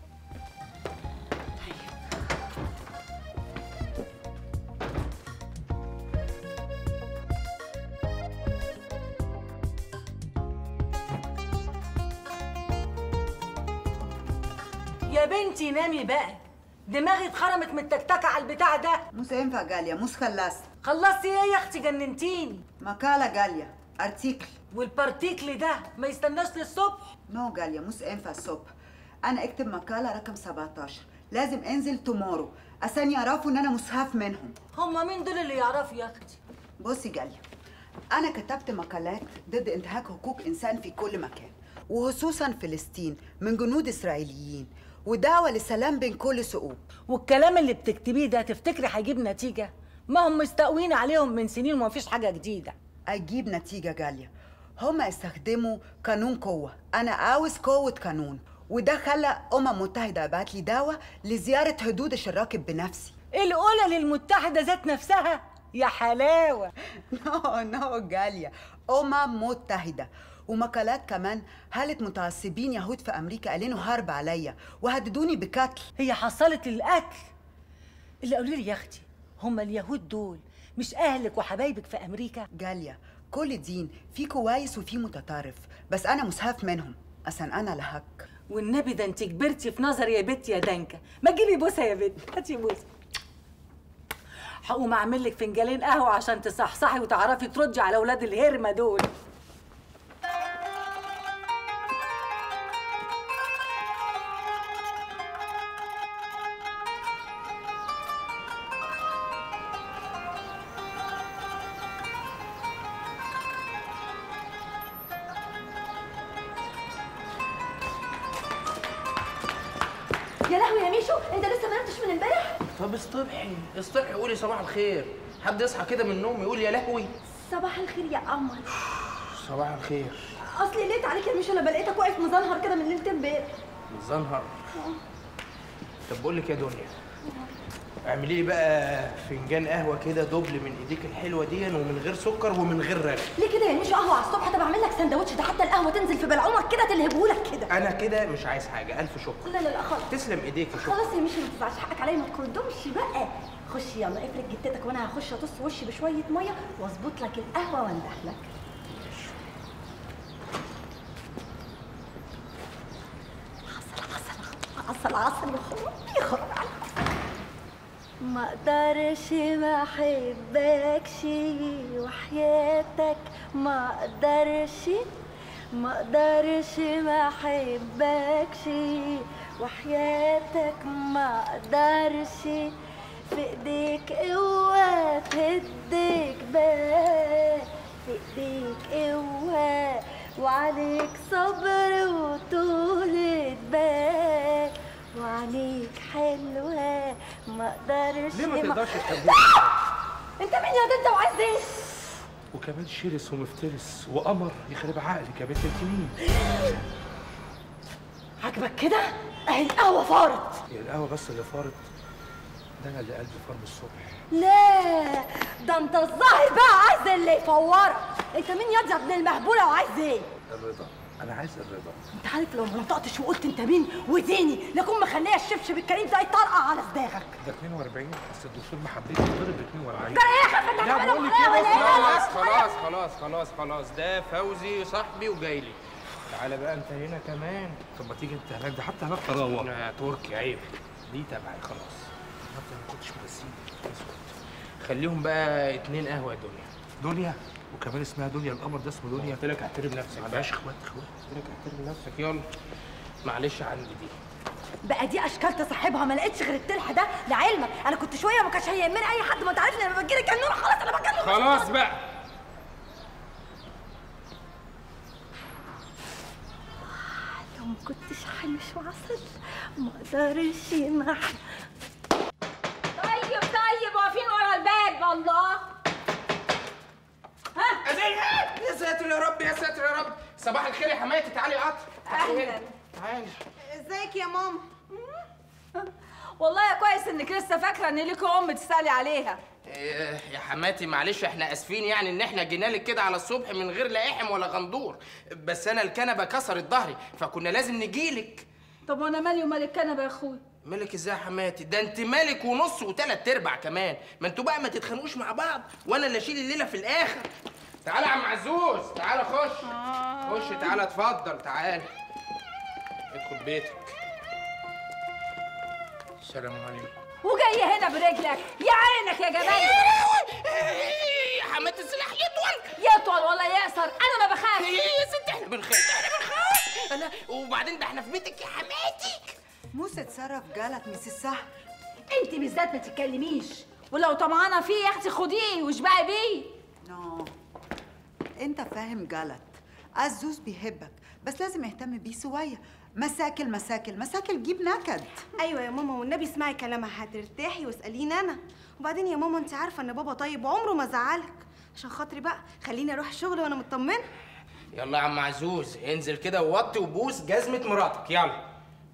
يا بنتي نامي بقى دماغي اتخرمت من التكتكه على البتاع ده مش هينفع جاليا مش خلصت خلصتي ايه يا اختي جننتيني مقالة جاليا ارتيكل والبارتيكل ده ما يستناش للصبح نو جاليا مش ينفع الصبح انا اكتب مقالة رقم 17 لازم انزل تومورو عشان يعرفوا ان انا مسهف منهم هما مين دول اللي يعرفوا يا اختي بصي جاليا انا كتبت مقالات ضد انتهاك حقوق انسان في كل مكان وخصوصا فلسطين من جنود اسرائيليين ودعوة للسلام بين كل شعوب والكلام اللي بتكتبيه ده تفتكري هيجيب نتيجه ما هم مستقوين عليهم من سنين وما فيش حاجه جديده اجيب نتيجة جالية هما استخدموا قانون قوة أنا عاوز قوة قانون وده خلى أمم متحدة بعت لي دعوة لزيارة حدود الشراكة بنفسي الأولى للمتحدة ذات نفسها يا حلاوة نو نو جالية أمم متحدة ومقالات كمان هالة متعصبين يهود في أمريكا قالوا هرب عليا وهددوني بقتل هي حصلت القتل اللي قالوا لي يا اختي هم اليهود دول مش اهلك وحبايبك في امريكا جالية كل دين في كويس وفي متطرف بس أنا مسهف منهم عشان أنا لهك والنبي ده انت كبرتي في نظري يا بنتي يا دنكه ما تجيبي بوسه يا بنت هاتي بوسه هقوم اعمل لك فنجانين قهوه عشان تصحصحي وتعرفي تردي على اولاد الهرمه دول يا لهوي يا ميشو انت لسه ما نمتش من امبارح طب اصطبحي اصطبحي قولي صباح الخير حد يصحى كده من النوم يقول يا لهوي صباح الخير يا قمر صباح الخير اصلي لقيت عليك يا ميشو لما لقيتك واقف مزنهر كده من ليله امبارح متزنهر طب بقول لك يا دنيا اعملي لي بقى فنجان قهوه كده دبل من ايديك الحلوه دي ومن غير سكر ومن غير رغي ليه كده يا ميشو قهوه على الصبح طب اعمل لك سندوتش ده حتى القهوه تنزل في بلعومك كده تلهبهولك كده انا كده مش عايز حاجه الف شكر لا لا لا خلاص تسلم ايديك شكرا خلاص يا ميشو ما تزعلش حقك عليا ما تكردمش بقى خش يلا افرد جتتك وانا هخش اطص وشي بشويه ميه واظبط لك القهوه وانده لك عسل عسل يا خرابي يا خرابي على ما اقدرش ما احبكش وحياتك ما اقدرش ما اقدرش ما احبكش وحياتك ما اقدرش في ايديك قوة تهديك بقى في ايديك قوة وعليك صبر وطولة بال وعليك حلوة ما اقدرش ليه ما تقدرش تحبني انت مين يا ده انت وعايز ايه؟ وكمان شرس ومفترس وقمر يخرب عقلك يا بنت انت مين عاجبك كده؟ اهي القهوة فارت هي القهوه بس اللي فارت ده انا اللي قلبي فار من الصبح لا ده انت الظاهر بقى عايز اللي يفورك انت مين ياض يا ابن المهبولة وعايز ايه؟ الرضا انا عايز الرضا انت عارف لو ما نطقتش وقلت انت مين وديني لكون مخليه الشبشب الكريم ده يطرقع على صداغك ده 42 بس الدكتور ما حبيتش يضرب ب 42 ده ايه يا خفة لا انت بقول لك ولا ايه ايه؟ بس خلاص خلاص خلاص خلاص خلاص ده فوزي صاحبي وجاي لي تعالى بقى انت هنا كمان طب ما تيجي انت هناك ده حتى هناك طراوه يا تركي عيب دي تبعي خلاص انت ما كنتش مرسيني اسكت خليهم بقى اتنين قهوه يا دنيا دنيا وكمان اسمها دنيا القمر ده اسمه دنيا قلت لك احترم نفسك معلش اخوات اخوات قلت لك احترم نفسك يلا معلش عندي دي بقى دي اشكال تصاحبها ما لقيتش غير التلح ده لعلمك انا كنت شويه ما كانش هيهمني اي حد ما انت عارفني لما بجيلي كان نور خلاص انا بكلم خلاص بقى لو ما كنتش حنش وعسل ما اقدرش ما طيب طيب واقفين ورا الباب الله ها أزيد يا ساتر يا رب يا ساتر يا رب صباح الخير يا حماتي تعالي قطر تعالي هنا تعالي ازيك يا ماما والله يا كويس انك لسه فاكره ان ليكي ام تسالي عليها إيه يا حماتي معلش احنا اسفين يعني ان احنا جينا لك كده على الصبح من غير لا احم ولا غندور بس انا الكنبه كسرت ظهري فكنا لازم نجيلك طب وانا مالي ومال الكنبه يا اخوي مالك ازاي يا حماتي ده انت مالك ونص وتلات ارباع كمان ما انتوا بقى ما تتخانقوش مع بعض وانا اللي اشيل الليله في الاخر تعالى يا عم عزوز تعالى خش خش تعالى اتفضل تعالى ادخل بيتك السلام عليكم وجاي هنا برجلك يا عينك يا جمال يا حماتي السلاح يطول يطول ولا يقصر انا ما بخافش يا ست احنا بنخاف احنا بنخاف انا وبعدين ده احنا في بيتك يا حماتي موسى اتصرف جالك مس السهل انت بالذات ما تتكلميش ولو طمعانه فيه يا اختي خديه واشبعي بيه نو انت فاهم غلط عزوز بيحبك بس لازم يهتم بيه شويه مساكل مساكل مساكل جيب نكد ايوه يا ماما والنبي اسمعي كلامها هترتاحي واساليني انا وبعدين يا ماما انت عارفه ان بابا طيب وعمره ما زعلك عشان خاطري بقى خليني اروح الشغل وانا مطمنه يلا يا عم عزوز انزل كده ووطي وبوس جزمة مراتك يلا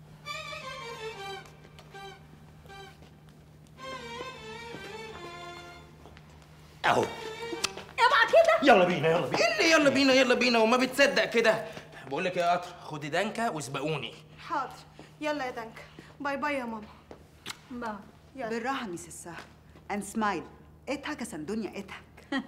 اهو اوعى كده يلا بينا يلا بينا ايه اللي يلا بينا يلا بينا وما بتصدق كده بقول لك يا قطر خدي دنكه واسبقوني حاضر يلا يا دنك باي باي يا ماما باي بالراحه مس السهل and smile اضحك عشان دنيا اضحك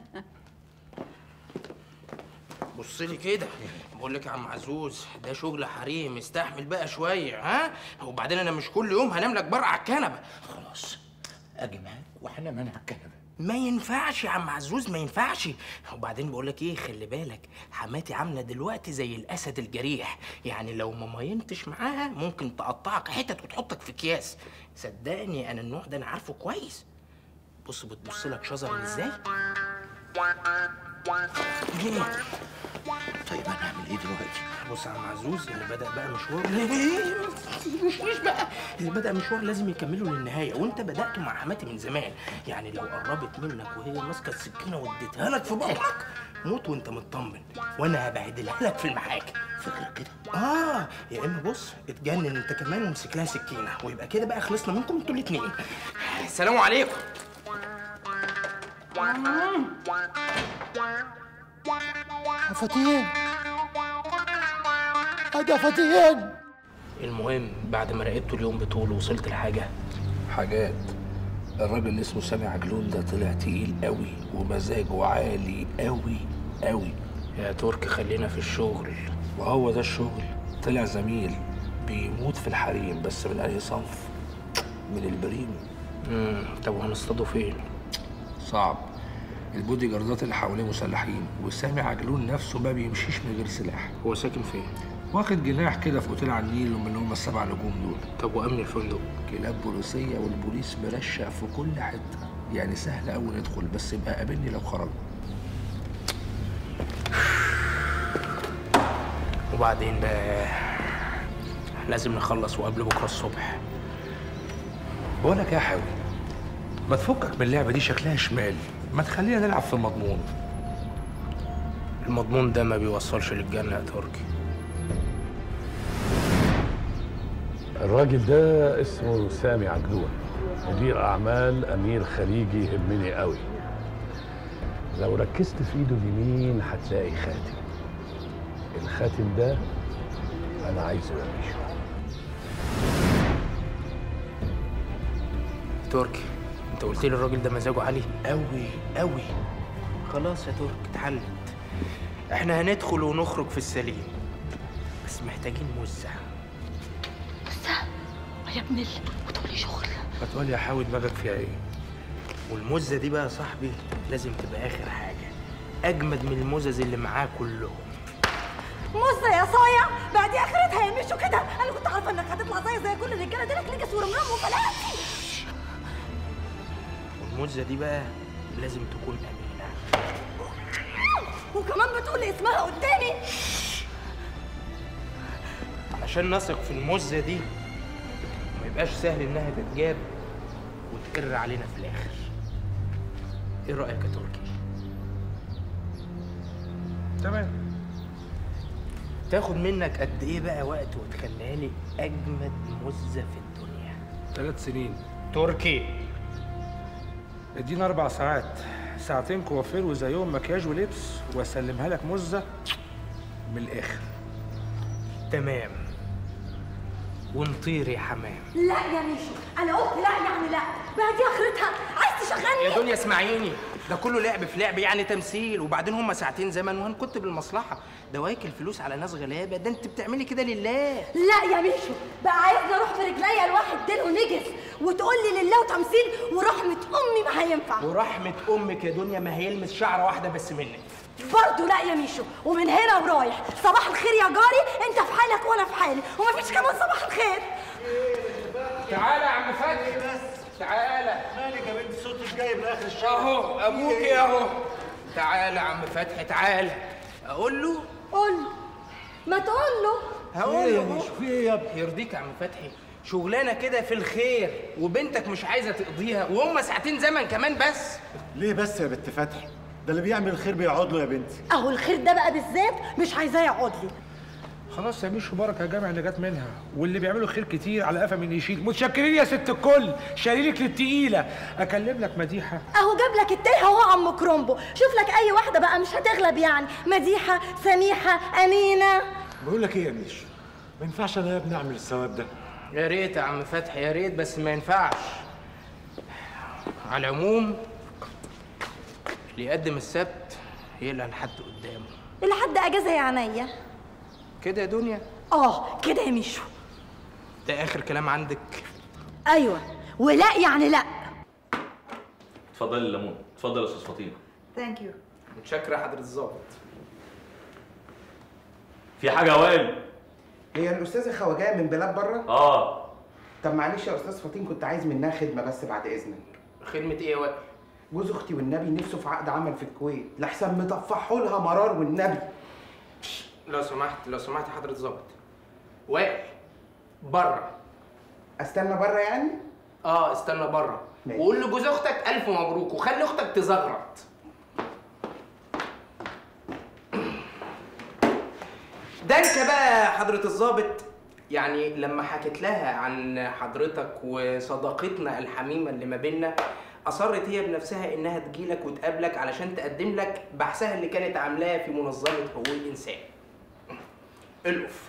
بص لي كده بقول لك يا عم عزوز ده شغل حريم استحمل بقى شويه ها وبعدين انا مش كل يوم هنام لك بره على الكنبه خلاص اجي معاك وهنام انا على الكنبه ما ينفعش يا عم عزوز ما ينفعش وبعدين بقول لك ايه خلي بالك حماتي عامله دلوقتي زي الاسد الجريح يعني لو ما ماينتش معاها ممكن تقطعك حتت وتحطك في اكياس صدقني انا النوع ده انا عارفه كويس بص بتبص لك شظر ازاي طيب هنعمل ايه دلوقتي بص يا عم عزوز اللي بدأ بقى مشوار مش مش بقى اللي بدأ مشوار لازم يكمله للنهاية وانت بدأت مع حماتي من زمان يعني لو قربت منك وهي ماسكة السكينة واديتها لك في بطنك موت وانت مطمن وانا هبهدلها لك في المحاكم فكرة كده اه يا اما بص اتجنن انت كمان وامسك لها سكينة ويبقى كده بقى خلصنا منكم انتوا الاتنين السلام عليكم فتيان حاجة فتيان المهم بعد ما راقبته اليوم بطوله وصلت لحاجة حاجات الراجل اللي اسمه سامي عجلون ده طلع تقيل قوي ومزاجه عالي قوي قوي يا ترك خلينا في الشغل وهو ده الشغل طلع زميل بيموت في الحريم بس من اي صنف من البريم امم طب وهنصطاده فين صعب البودي جاردات اللي حواليه مسلحين وسامي عجلون نفسه ما بيمشيش من غير سلاح هو ساكن فين واخد جناح كده في اوتيل على النيل ومن هم السبع نجوم دول طب وامن الفندق كلاب بوليسيه والبوليس مرشق في كل حته يعني سهل قوي ندخل بس يبقى قابلني لو خرج وبعدين بقى لازم نخلص وقبل بكره الصبح بقول لك ايه يا حاوي ما تفكك من اللعبه دي شكلها شمال ما تخلينا نلعب في المضمون المضمون ده ما بيوصلش للجنه يا تركي الراجل ده اسمه سامي عجلون مدير اعمال امير خليجي يهمني قوي لو ركزت في ايده اليمين هتلاقي خاتم الخاتم ده انا عايزه يا باشا تركي انت قلت لي الراجل ده مزاجه عالي قوي قوي خلاص يا ترك اتحلت احنا هندخل ونخرج في السليم بس محتاجين مزه يا ابن ال وتقولي شغل ما تقول لي يا حاوي دماغك فيها ايه والمزه دي بقى يا صاحبي لازم تبقى اخر حاجه اجمد من المزز اللي معاه كلهم مزة يا صايع بعد اخرتها يمشوا كده انا كنت عارفه انك هتطلع زي زي كل الرجاله دي لك نجس ورمرام وفلاتي والمزه دي بقى لازم تكون امينه وكمان بتقول اسمها قدامي عشان نثق في المزه دي ما يبقاش سهل انها تتجاب وتقر علينا في الاخر ايه رايك يا تركي تمام تاخد منك قد ايه بقى وقت وتخليها لي اجمد مزه في الدنيا ثلاث سنين تركي ادينا اربع ساعات ساعتين كوافير وزيهم مكياج ولبس واسلمها لك مزه من الاخر تمام ونطير يا حمام لا يا ميشو انا قلت لا يعني لا بعد اخرتها عايز تشغلني يا دنيا اسمعيني ده كله لعب في لعب يعني تمثيل وبعدين هما ساعتين زمن وهنكت بالمصلحه ده واكل فلوس على ناس غلابه ده انت بتعملي كده لله لا يا ميشو بقى عايزني اروح برجليا لواحد ديله نجس وتقول لي لله وتمثيل ورحمه امي ما هينفع ورحمه امك يا دنيا ما هيلمس شعره واحده بس منك برضه لا يا ميشو ومن هنا ورايح صباح الخير يا جاري انت في حالك وانا في حالي ومفيش كمان صباح الخير تعالى يا عم فتحي بس تعالى مالك يا بنت صوتك جايب لاخر الشارع اهو ابوك اهو تعالى يا عم فتحي تعالى اقول له قول له ما تقول له هقول له في ايه يا ابني يرضيك يا عم فتحي شغلانه كده في الخير وبنتك مش عايزه تقضيها وهم ساعتين زمن كمان بس ليه بس يا بنت فتحي ده اللي بيعمل الخير بيقعد له يا بنتي اهو الخير ده بقى بالذات مش عايزاه يقعد لي خلاص يا ميشو بركه يا جامع اللي جت منها واللي بيعملوا خير كتير على قفا من يشيل متشكرين يا ست الكل شاريلك للتقيله اكلم لك مديحه اهو جاب لك التايه اهو عم كرومبو شوف لك اي واحده بقى مش هتغلب يعني مديحه سميحه امينه بقول لك ايه يا ميشو ما ينفعش انا يا ابني اعمل الثواب ده يا ريت يا عم فتحي يا ريت بس ما ينفعش على العموم اللي يقدم السبت يقلع لحد قدامه لحد اجازه يا عينيا كده يا دنيا اه كده يا ميشو ده اخر كلام عندك ايوه ولا يعني لا اتفضلي الليمون اتفضل يا استاذ فطيمه ثانك يو متشكر يا حضره الظابط في حاجه يا وائل هي الاستاذه خواجايه من بلاد بره اه طب معلش يا استاذ فطين كنت عايز منها خدمه بس بعد اذنك خدمه ايه يا وائل جوز اختي والنبي نفسه في عقد عمل في الكويت لحسن مطفحوا لها مرار والنبي لو سمحت لو سمحت يا حضرة الظابط وائل بره استنى بره يعني؟ اه استنى بره وقول لجوز اختك الف مبروك وخلي اختك تزغرط ده انت بقى حضرة الظابط يعني لما حكيت لها عن حضرتك وصداقتنا الحميمة اللي ما بيننا أصرت هي بنفسها إنها تجيلك وتقابلك علشان تقدم لك بحثها اللي كانت عاملاه في منظمة حقوق الإنسان. الأف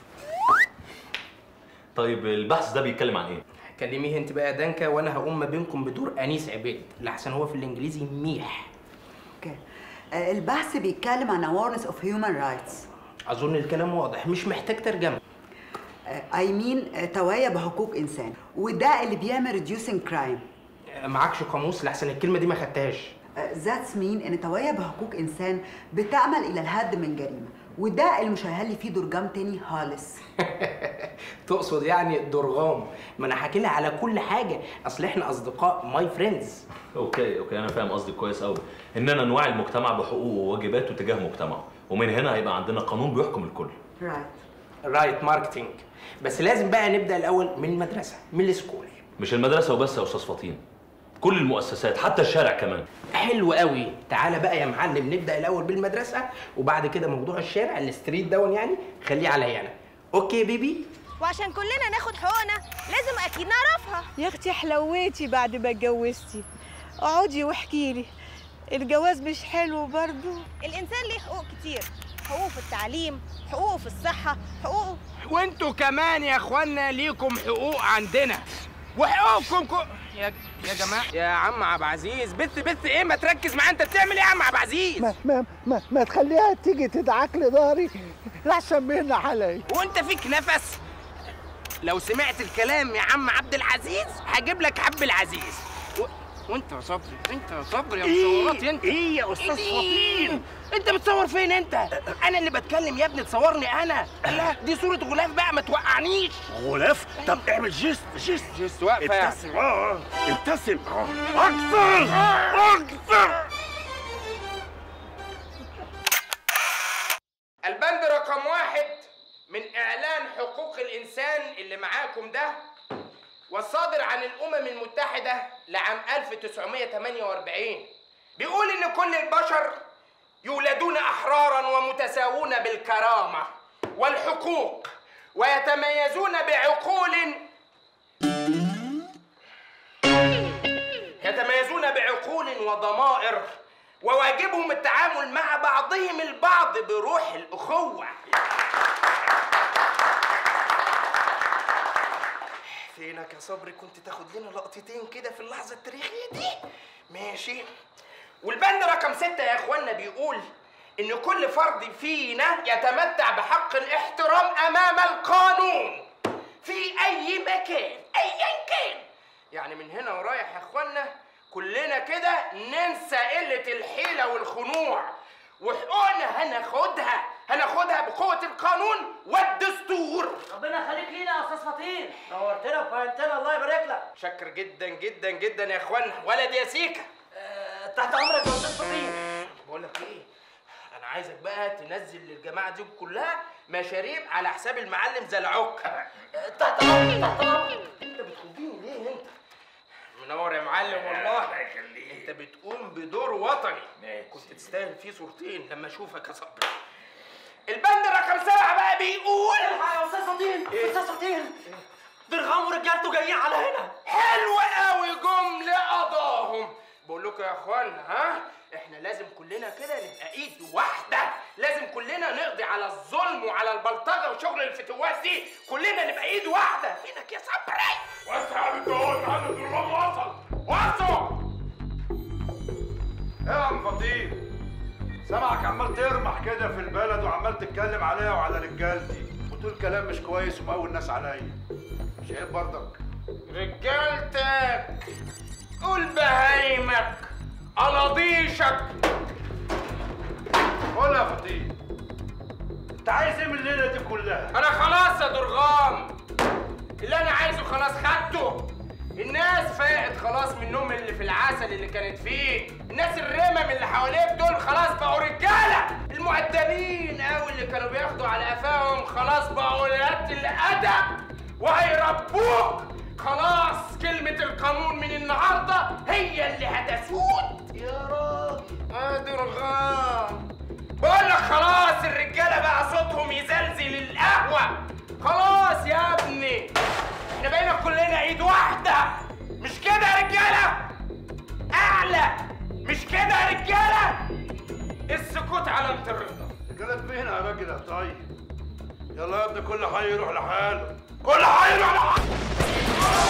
طيب البحث ده بيتكلم عن ايه؟ كلميه انت بقى يا دانكا وانا هقوم ما بينكم بدور انيس عبيد لحسن هو في الانجليزي ميح اوكي آه، البحث بيتكلم عن awareness of human rights اظن الكلام واضح مش محتاج ترجمه اي مين توايا بحقوق انسان وده اللي بيعمل reducing crime معكش قاموس لحسن الكلمه دي ما خدتهاش ذاتس مين ان توايا بحقوق انسان بتعمل الى الحد من جريمه وده اللي مش هيهلي فيه درجام تاني خالص تقصد يعني درغام ما انا حكي لها على كل حاجه اصل احنا اصدقاء ماي فريندز اوكي اوكي انا فاهم قصدك كويس قوي اننا نوعي المجتمع بحقوقه وواجباته تجاه مجتمعه ومن هنا هيبقى عندنا قانون بيحكم الكل رايت رايت ماركتينج بس لازم بقى نبدا الاول من المدرسه من السكول مش المدرسه وبس يا استاذ فطين كل المؤسسات حتى الشارع كمان حلو قوي تعالى بقى يا معلم نبدا الاول بالمدرسه وبعد كده موضوع الشارع الستريت دون يعني خليه عليا انا اوكي يا بيبي وعشان كلنا ناخد حقوقنا لازم اكيد نعرفها يا اختي حلويتي بعد ما اتجوزتي اقعدي واحكي لي الجواز مش حلو برضه الانسان ليه حقوق كتير حقوقه في التعليم حقوقه في الصحه حقوقه وانتوا كمان يا اخوانا ليكم حقوق عندنا وحقوقكم كو... يا يا جماعه يا عم عبد العزيز بت بت ايه ما تركز معايا انت بتعمل ايه يا عم عبد العزيز ما ما ما, ما تخليها تيجي تدعك لي ضهري احسن منها حلاي وانت فيك نفس لو سمعت الكلام يا عم عبد العزيز هجيب لك عبد العزيز و... وانت يا صبري انت يا صبري يا إيه؟ مصورات انت إيه يا أستاذ إيه؟ فطين؟ انت بتصور فين انت انا اللي بتكلم يا ابني تصورني انا لا دي صوره غلاف بقى ما توقعنيش غلاف طب اعمل جيست جيست جيست واقفه يعني. ابتسم اه ابتسم اكثر اكثر البند رقم واحد من إعلان حقوق الإنسان اللي معاكم ده والصادر عن الأمم المتحدة لعام 1948 بيقول إن كل البشر يولدون أحرارا ومتساوون بالكرامة والحقوق ويتميزون بعقول يتميزون بعقول وضمائر وواجبهم التعامل مع بعضهم البعض بروح الأخوة فينك يا صبري كنت تاخد لنا لقطتين كده في اللحظة التاريخية دي ماشي والبند رقم ستة يا اخوانا بيقول ان كل فرد فينا يتمتع بحق الاحترام امام القانون في اي مكان ايا كان يعني من هنا ورايح يا اخوانا كلنا كده ننسى قلة الحيلة والخنوع وحقوقنا هناخدها هناخدها بقوة القانون والدستور ربنا يخليك لينا يا استاذ فطين نورتنا وفهمتنا الله يبارك لك شكر جدا جدا جدا يا اخوانا ولد يا سيكا تحت امرك يا استاذ فطين بقول لك ايه انا عايزك بقى تنزل للجماعه دي كلها مشاريب على حساب المعلم زلعوك تحت امرك تحت امرك انت بتخضيني ليه انت منور يا معلم والله انت بتقوم بدور وطني كنت تستاهل فيه صورتين لما اشوفك يا صبري البند رقم سبعة بقى بيقول الحق يا استاذ فطين استاذ فطين درغام ورجالته جايين على هنا حلو قوي جم لقضاهم بقول لكم يا اخوانا ها احنا لازم كلنا كده نبقى ايد واحده لازم كلنا نقضي على الظلم وعلى البلطجه وشغل الفتوات دي كلنا نبقى ايد واحده فينك يا صبري وسع الجواد على الدرام وصل وصل ايه يا عم فطين سامعك عمال ترمح كده في البلد وعمال تتكلم عليا وعلى رجالتي وتقول كلام مش كويس ومقوي الناس عليا مش عيب برضك رجالتك قول بهايمك قلاضيشك قول يا فطين انت عايز ايه من الليله دي كلها انا خلاص يا درغام اللي انا عايزه خلاص خدته الناس فاقت خلاص من النوم اللي في العسل اللي كانت فيه الناس الرمم اللي حواليك دول خلاص بقوا رجاله المؤدبين قوي اللي كانوا بياخدوا على قفاهم خلاص بقوا ولاد الادب وهيربوك خلاص كلمة القانون من النهاردة هي اللي هتسود يا راجل قادر غام بقول لك خلاص الرجالة بقى صوتهم يزلزل القهوة خلاص يا ابني احنا بقينا كلنا ايد واحدة مش كده يا رجالة اعلى مش كده يا رجالة السكوت علامة الرضا رجالة فين يا راجل يا طيب يلا يا ابني كل حي يروح لحاله كل حي يروح لحاله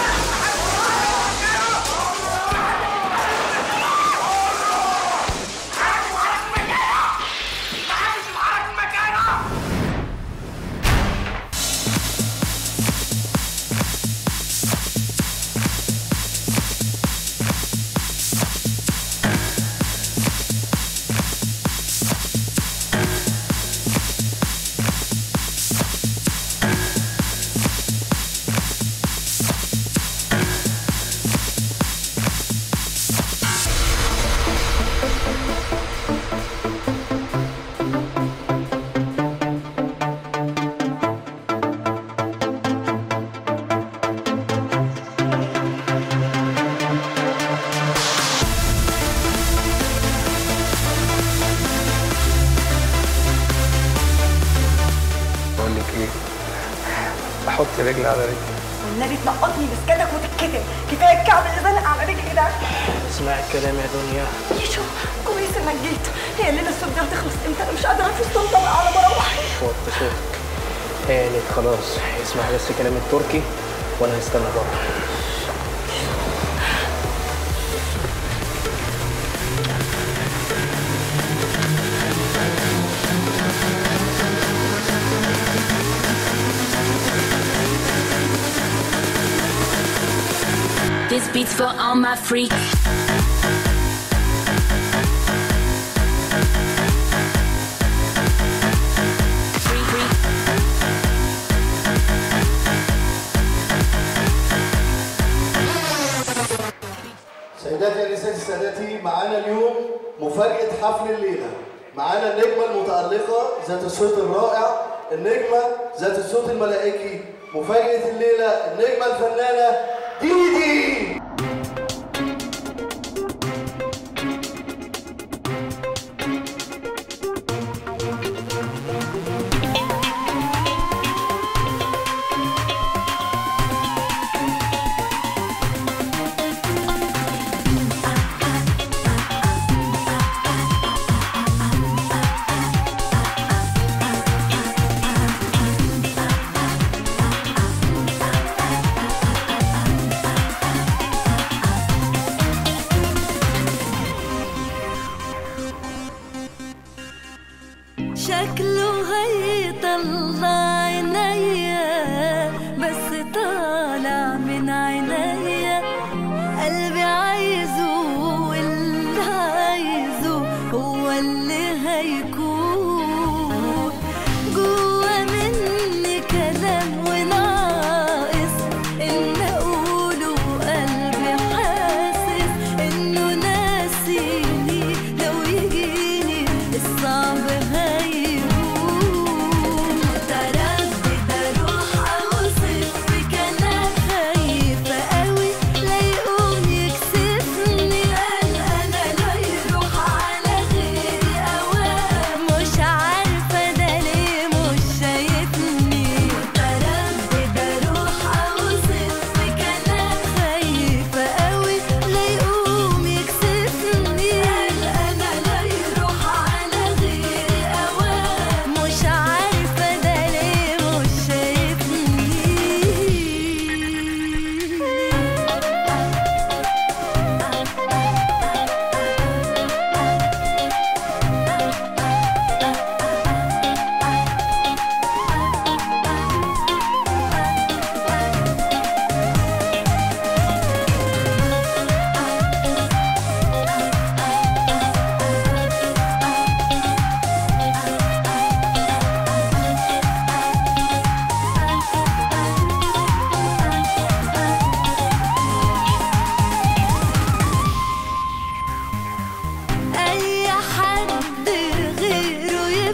بقول لك ايه احط رجل على رجل والنبي تنقطني بسكتك وتتكتم كفايه الكعب اللي زنق على رجلي ده اسمعي الكلام يا دنيا يشو كويس انك جيت هي الليله السود دي هتخلص امتى انا مش قادره انفس طبعا على ما اروح وطي صوتك هانت خلاص اسمع بس كلام التركي وانا هستنى بره This beat's for all my freaks. Free, free. سيداتي انساتي سادتي معانا اليوم مفاجأة حفل الليلة معانا النجمة المتألقة ذات الصوت الرائع النجمة ذات الصوت الملائكي مفاجأة الليلة النجمة الفنانة ديدي شكله هيطلع عينيا بس طالع من عينيا قلبي عايزه واللي عايزه هو اللي هيكون جوا مني كلام وناقص ان اقوله قلبي حاسس انه ناسيني لو يجيني الصعب هيهون ترى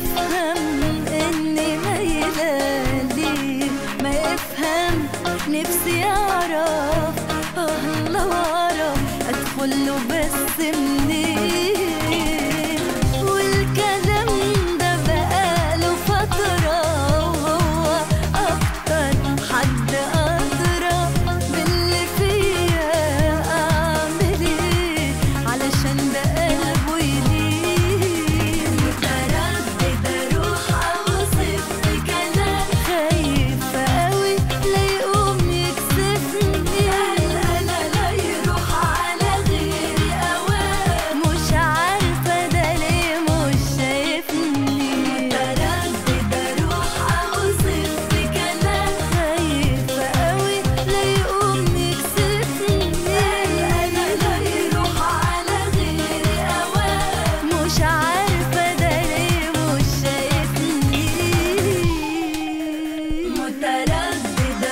يفهم اني مايلة ليه ما يفهم نفسي اعرف اه لو اعرف ادخل له بس منين والكلام ده بقاله فترة وهو اكتر حد ادرى باللي فيا اعمل ايه علشان ده قلبه يلين متردد اروح اوصف بكلام خايفة قوي لا يقوم يكسفني قلقانة لا يروح على غيري اوام مش عارفة ده ليه مش شايفني متردد اروح اوصف بكلام خايفة قوي لا يقوم يكسفني قلقانة لا يروح على غيري اوام مش عارفة ده ليه مش شايفني مترددة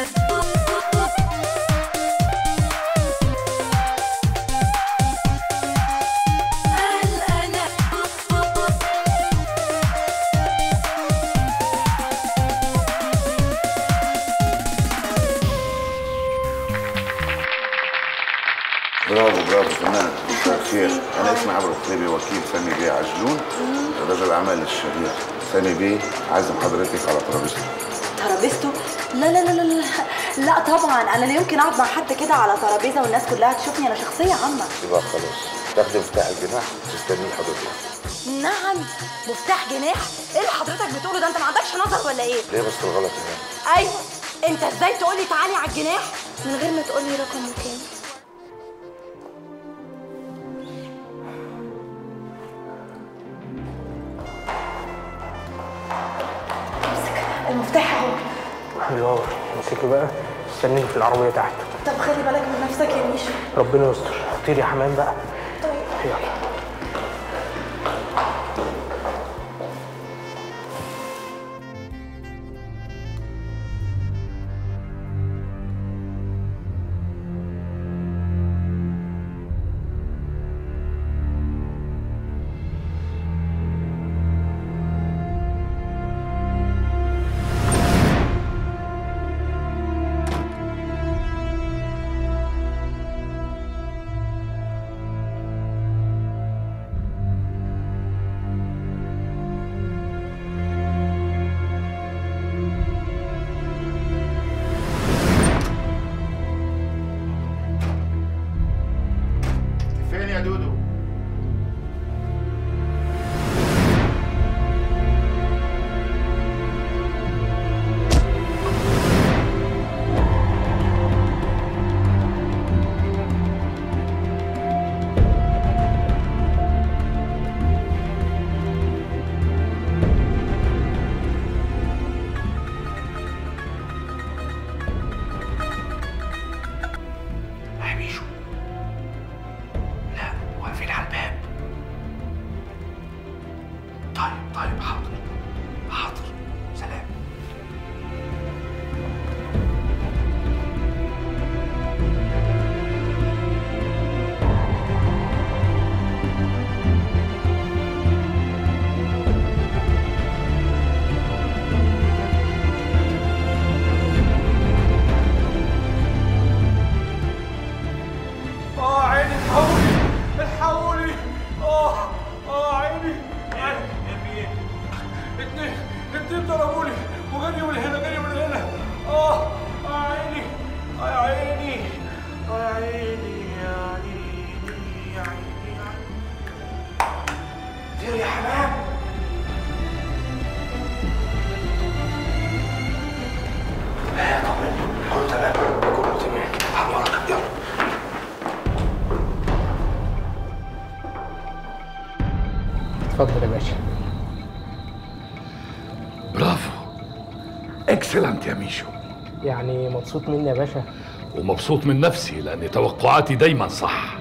برافو برافو فنان مساء الخير انا اسمي عمرو الخليبي وكيل سامي بيه عجلون رجل الاعمال الشهير سامي بيه عازم حضرتك على ترابيزته ترابيزته لا لا لا لا لا لا طبعا انا لا يمكن اقعد مع حد كده على ترابيزه والناس كلها تشوفني انا شخصيه عامه يبقى خلاص تاخدي مفتاح الجناح تستني حضرتك نعم مفتاح جناح ايه اللي حضرتك بتقوله ده انت ما عندكش نظر ولا ايه ليه بس الغلط هنا ايوه انت ازاي تقولي تعالي على الجناح من غير ما تقولي رقم كام المفتاح اهو حلو قوي امسكي بقى استنيني في العربيه تحت طب خلي بالك من نفسك يا ميشو ربنا يستر طير يا حمام بقى طيب يلا فين يا دودو يا ميشو لا واقفين على الباب طيب طيب حاضر حاضر سلام اه عيني الحقوني الحقوني اه اه عيني اتنين اتنين ضربوني وجريوا من هنا جريوا من هنا اه اه عيني اه يا عيني اه يا عيني يا عيني يا عيني يا عيني طير يا حمام لا طمني كله تمام كله تمام حضرتك يلا اتفضل يا باشا برافو اكسلنت يا ميشو يعني مبسوط مني يا باشا ومبسوط من نفسي لان توقعاتي دايما صح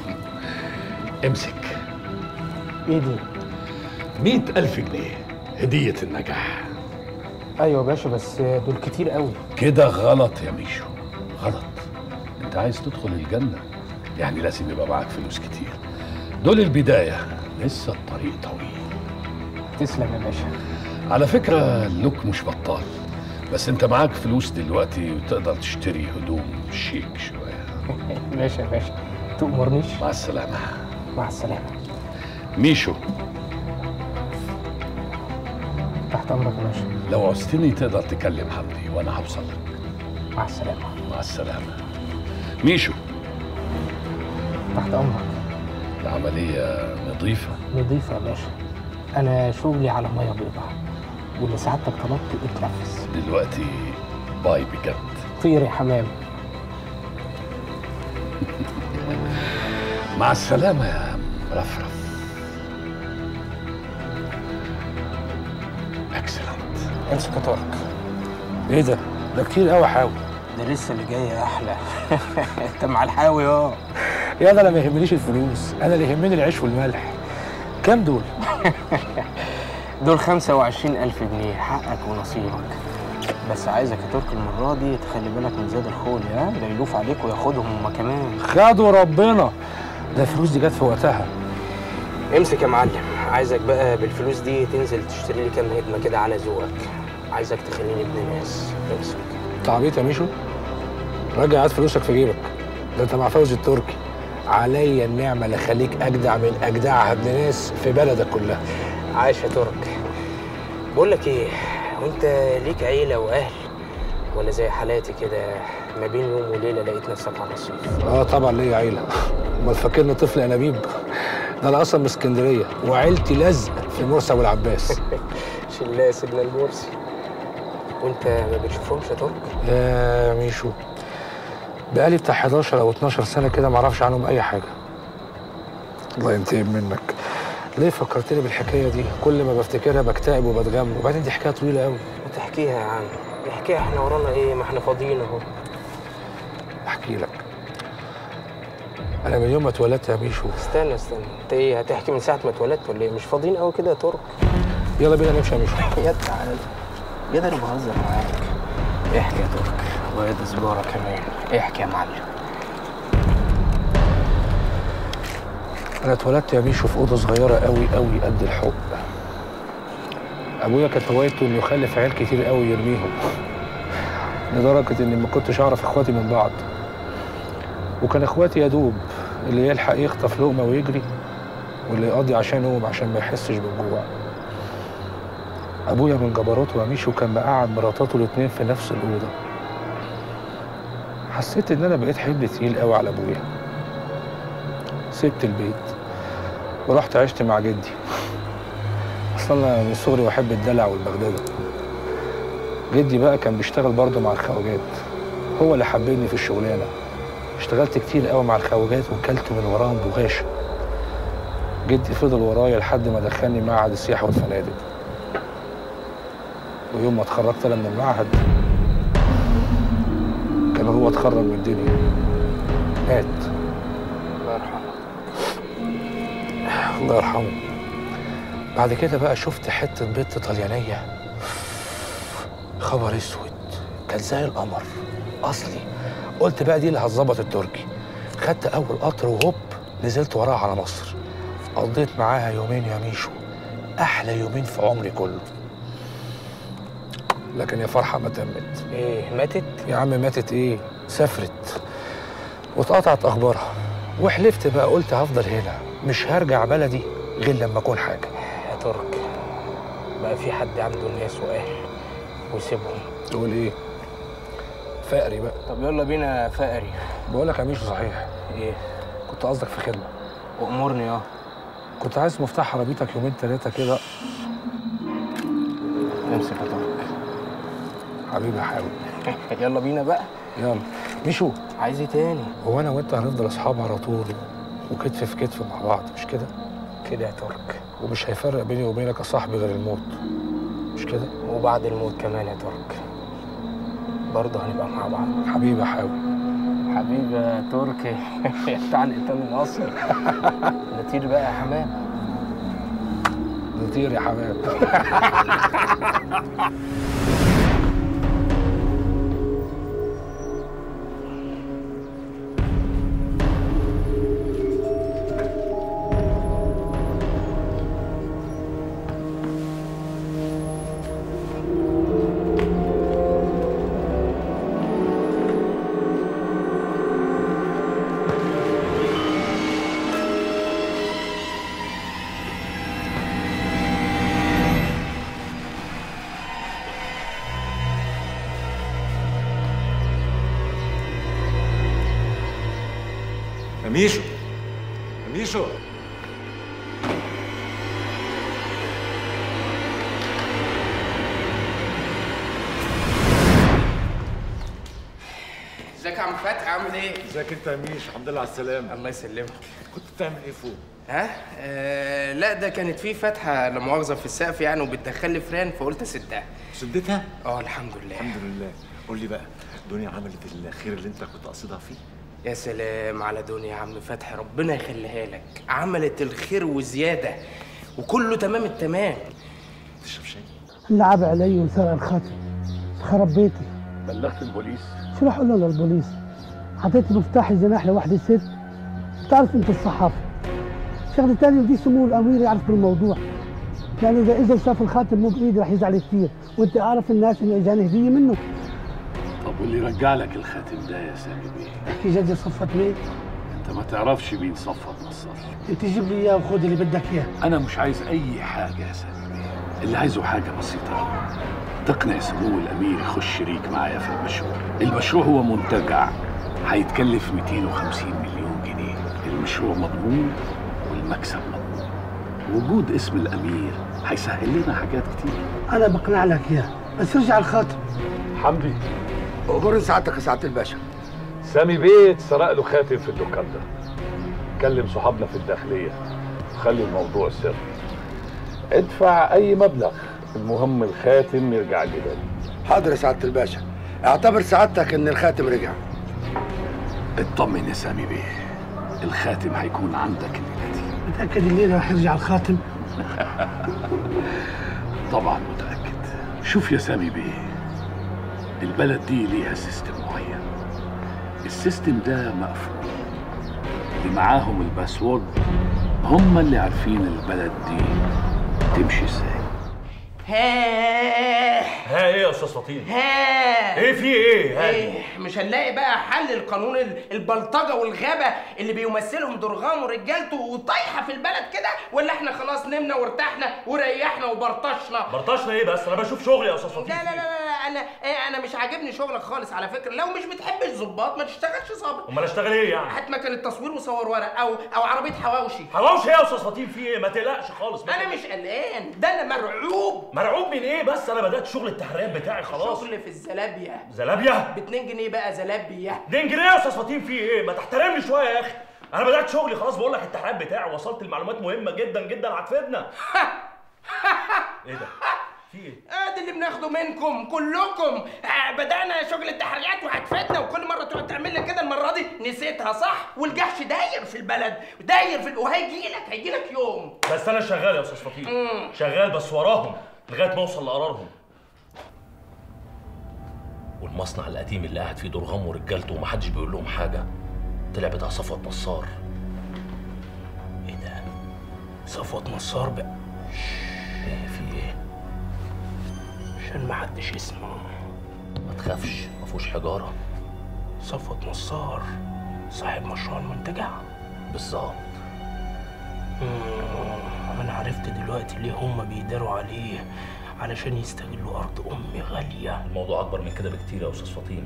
امسك ايه دي مئة ألف جنيه هدية النجاح ايوه يا باشا بس دول كتير قوي كده غلط يا ميشو غلط انت عايز تدخل الجنة يعني لازم يبقى معاك فلوس كتير دول البداية لسه الطريق طويل تسلم يا باشا على فكرة اللوك مش بطال بس انت معاك فلوس دلوقتي وتقدر تشتري هدوم شيك شوية ماشي يا باشا تأمرنيش مع السلامة مع السلامة ميشو تحت أمرك يا باشا لو عوزتني تقدر تكلم حمدي وانا هوصل لك مع السلامة مع السلامة ميشو تحت أمرك العملية نظيفة نضيفة يا باشا أنا شغلي على مية بيضاء واللي سعادتك طلبته اتنفس دلوقتي باي بجد طير يا حمام مع السلامة يا رفرف اكسلنت امسك يا ترك ايه ده؟ ده كتير قوي حاوي ده لسه اللي جاي احلى انت مع الحاوي اه يا ده انا ما يهمنيش الفلوس انا اللي يهمني العيش والملح كام دول؟ دول 25000 جنيه حقك ونصيبك بس عايزك يا ترك المرة دي تخلي بالك من زاد الخولي ها ده يلوف عليك وياخدهم هما كمان خدوا ربنا ده الفلوس دي جت في وقتها امسك يا معلم عايزك بقى بالفلوس دي تنزل تشتري لي كام هدمه كده على ذوقك عايزك تخليني ابن ناس امسك انت عبيط يا ميشو رجع هات فلوسك في جيبك ده انت مع فوزي التركي عليا النعمه اللي خليك اجدع من اجدعها ابن ناس في بلدك كلها عايش يا ترك بقول لك ايه وانت ليك عيله واهل ولا زي حالاتي كده ما بين يوم وليله لقيت نفسك على الرصيف اه طبعا ليا عيله امال فاكرني طفل انابيب ده انا اصلا من اسكندريه وعيلتي لزق في مرسى والعباس شلا سيدنا المرسي وانت ما بتشوفهمش يا ترك يا ميشو بقالي بتاع 11 او 12 سنه كده ما اعرفش عنهم اي حاجه الله ينتقم منك ليه فكرتني بالحكايه دي كل ما بفتكرها بكتئب وبتغم وبعدين دي حكايه طويله قوي تحكيها يا عم احكيها احنا ورانا ايه ما احنا فاضيين اهو احكي لك انا من يوم ما اتولدت يا ميشو استنى استنى انت ايه هتحكي من ساعه ما اتولدت ولا ايه مش فاضيين قوي كده يا ترك يلا بينا نمشي يا ميشو يا تعالى يا ده انا بهزر معاك احكي يا ترك ويا ده سجاره كمان احكي يا معلم انا اتولدت يا ميشو في اوضه صغيره قوي قوي قد الحب ابويا كانت هوايته انه يخلف عيال كتير قوي يرميهم لدرجه اني ما كنتش اعرف اخواتي من بعض وكان اخواتي يا دوب اللي يلحق يخطف لقمه ويجري واللي يقضي عشانهم عشان ما يحسش بالجوع ابويا من جبروته وميشو كان مقعد مراتاته الاتنين في نفس الاوضه حسيت ان انا بقيت حمل تقيل قوي على ابويا سبت البيت ورحت عشت مع جدي اصلا انا من صغري بحب الدلع والبغداده جدي بقى كان بيشتغل برضه مع الخواجات هو اللي حببني في الشغلانه اشتغلت كتير قوي مع الخواجات وكلت من وراهم بغاشة جدي فضل ورايا لحد ما دخلني معهد السياحة والفنادق ويوم ما اتخرجت انا من المعهد كان هو اتخرج من الدنيا مات الله يرحمه الله يرحمه بعد كده بقى شفت حتة بنت طليانية خبر اسود كان زي القمر اصلي قلت بقى دي اللي هتظبط التركي خدت اول قطر وهوب نزلت وراها على مصر قضيت معاها يومين يا ميشو احلى يومين في عمري كله لكن يا فرحه ما تمت ايه ماتت يا عم ماتت ايه سافرت واتقطعت اخبارها وحلفت بقى قلت هفضل هنا مش هرجع بلدي غير لما اكون حاجه يا ترك بقى في حد عنده ناس واهل ويسيبهم تقول ايه فقري بقى طب يلا بينا فقري بقول لك يا ميشو صحيح ايه كنت قصدك في خدمه وامرني اه كنت عايز مفتاح عربيتك يومين ثلاثه كده امسك يا طارق حبيبي حاول يلا بينا بقى يلا ميشو عايز ايه تاني هو انا وانت هنفضل اصحاب على طول وكتف في كتف مع بعض مش كده كده يا ترك ومش هيفرق بيني وبينك يا صاحبي غير الموت مش كده وبعد الموت كمان يا ترك برضه هنبقى مع بعض حبيبي حاول حبيبي يا تركي بتاع الإيطالي الأصلي نطير بقى يا حمام نطير يا حمام يا ميشو يا ميشو ازيك يا عم فتحي عامل ايه؟ ازيك انت يا ميشو الحمد لله على السلامه الله يسلمك كنت بتعمل ايه فوق ها؟ آه لا ده كانت في فتحة لا مؤاخذة في السقف يعني وبتدخل لي فران فقلت اسدها سدتها؟ اه الحمد لله الحمد لله قول لي بقى دنيا عملت الخير اللي انت كنت قاصدها فيه يا سلام على دنيا يا عم فتحي ربنا يخليها لك عملت الخير وزيادة وكله تمام التمام تشرب شاي لعب علي وسرق الخاتم خرب بيتي بلغت البوليس شو راح اقول له للبوليس حطيت مفتاح الجناح لوحدة ست بتعرف انت الصحافة شغلة تانية بدي سمو الامير يعرف بالموضوع لانه اذا اجى شاف الخاتم مو بايدي رح يزعل كثير وانت اعرف الناس انه اجاني هدية منه طب واللي رجع لك الخاتم ده يا سامي بيه احكي جدي صفت مين انت ما تعرفش مين صفت نصر انت جيب لي اياه وخذ اللي بدك اياه انا مش عايز اي حاجه يا سامي بيه اللي عايزه حاجه بسيطه أوي. تقنع سمو الامير يخش شريك معايا في المشروع المشروع هو منتجع هيتكلف 250 مليون جنيه المشروع مضمون والمكسب مضمون وجود اسم الامير هيسهل لنا حاجات كتير انا بقنع لك اياه بس رجع الخاتم حمدي امور سعادتك يا سعاده الباشا سامي بيت سرق له خاتم في الدكان ده كلم صحابنا في الداخليه خلي الموضوع سر ادفع اي مبلغ المهم الخاتم يرجع جداد حاضر يا سعاده الباشا اعتبر سعادتك ان الخاتم رجع اطمن يا سامي بيه الخاتم هيكون عندك الليله دي متاكد الليله رح يرجع الخاتم طبعا متاكد شوف يا سامي بيه البلد دي ليها سيستم معين السيستم ده مقفول اللي معاهم الباسورد هم اللي عارفين البلد دي تمشي ازاي ها ها ايه يا استاذ فطين ها ايه في ايه ها ايه مش هنلاقي بقى حل القانون ال- البلطجه والغابه اللي بيمثلهم درغام ورجالته وطايحه في البلد كده ولا احنا خلاص نمنا وارتحنا وريحنا وبرطشنا برطشنا ايه بس انا بشوف شغلي يا استاذ لا فطين لا لا لا انا إيه انا مش عاجبني شغلك خالص على فكره لو مش بتحب الظباط ما تشتغلش ظابط امال اشتغل ايه يعني هات مكان التصوير وصور ورق او او عربيه حواوشي حواوشي ايه يا استاذ فطين في ايه ما تقلقش خالص ما انا مش قلقان ده انا مرعوب مرعوب من ايه بس انا بدات شغل التحريات بتاعي خلاص شغل في الزلابيا زلابيا ب 2 جنيه بقى زلابيا 2 جنيه يا استاذ فطين في ايه ما تحترمني شويه يا اخي انا بدات شغلي خلاص بقول لك التحريات بتاعي وصلت المعلومات مهمه جدا جدا هتفيدنا ايه ده في ايه ادي اللي بناخده منكم كلكم آه، بدأنا شغل التحريات وهتفيدنا وكل مرة تقعد تعمل لي كده المرة دي نسيتها صح والجحش داير في البلد داير في ال- وهيجي لك هيجي لك يوم بس انا شغال يا استاذ فطين مم. شغال بس وراهم لغايه ما اوصل لقرارهم والمصنع القديم اللي قاعد فيه درغام ورجالته ومحدش بيقول لهم حاجه طلع بتاع صفوت نصار ايه ده صفوت نصار بقى ايه في ايه عشان محدش يسمع ما تخافش ما فيهوش حجاره صفوت نصار صاحب مشروع المنتجع بالظبط مم، انا عرفت دلوقتي ليه هما بيداروا عليه علشان يستغلوا ارض امي غاليه الموضوع اكبر من كده بكتير يا استاذ فطين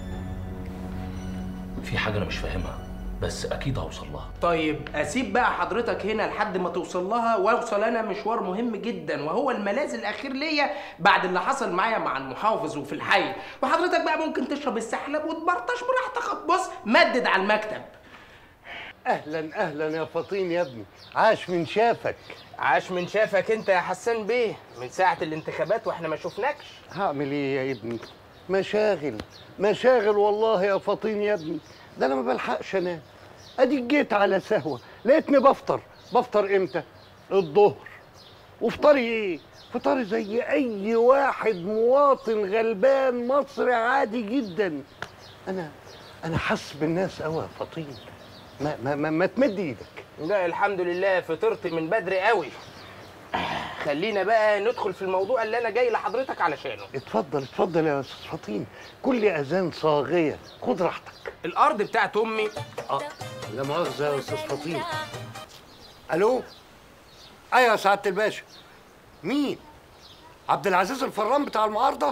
في حاجه انا مش فاهمها بس اكيد هوصل لها طيب اسيب بقى حضرتك هنا لحد ما توصل لها واوصل انا مشوار مهم جدا وهو الملاذ الاخير ليا بعد اللي حصل معايا مع المحافظ وفي الحي وحضرتك بقى ممكن تشرب السحلب وتبرطش براحتك بص مدد على المكتب اهلا اهلا يا فطين يا ابني عاش من شافك عاش من شافك انت يا حسان بيه من ساعه الانتخابات واحنا ما شفناكش هعمل ايه يا ابني مشاغل مشاغل والله يا فطين يا ابني ده انا ما بلحقش انام اديك جيت على سهوه لقيتني بفطر بفطر امتى الظهر وفطاري ايه فطاري زي اي واحد مواطن غلبان مصري عادي جدا انا انا حاسس بالناس قوي يا فطين ما ما ما, ما تمد ايدك لا الحمد لله فطرت من بدري قوي خلينا بقى ندخل في الموضوع اللي انا جاي لحضرتك علشانه اتفضل اتفضل يا استاذ فطين كل اذان صاغيه خد راحتك الارض بتاعت امي اه لا مؤاخذه يا استاذ فطين الو ايوه يا سعاده الباشا مين عبد العزيز الفران بتاع المعارضه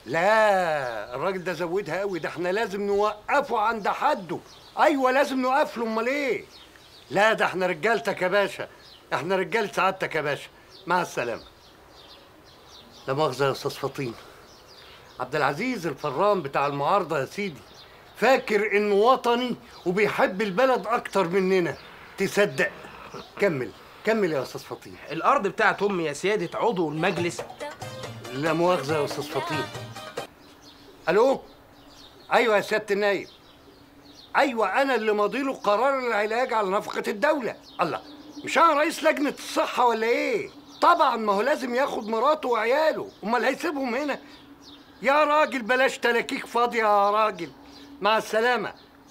لا الراجل ده زودها قوي ده احنا لازم نوقفه عند حده ايوه لازم نوقف له امال ايه لا ده احنا رجالتك يا باشا احنا رجال سعادتك يا باشا مع السلامه لا مؤاخذه يا استاذ فطين عبد العزيز الفران بتاع المعارضه يا سيدي فاكر انه وطني وبيحب البلد اكتر مننا تصدق كمل كمل يا استاذ فطين الارض بتاعت امي يا سياده عضو المجلس لا مؤاخذة يا أستاذ فطين ألو أيوة يا سيادة النايب أيوة أنا اللي ماضيله قرار العلاج على نفقة الدولة الله مش أنا رئيس لجنة الصحة ولا إيه؟ طبعا ما هو لازم ياخد مراته وعياله أمال هيسيبهم هنا يا راجل بلاش تلاكيك فاضية يا راجل مع السلامة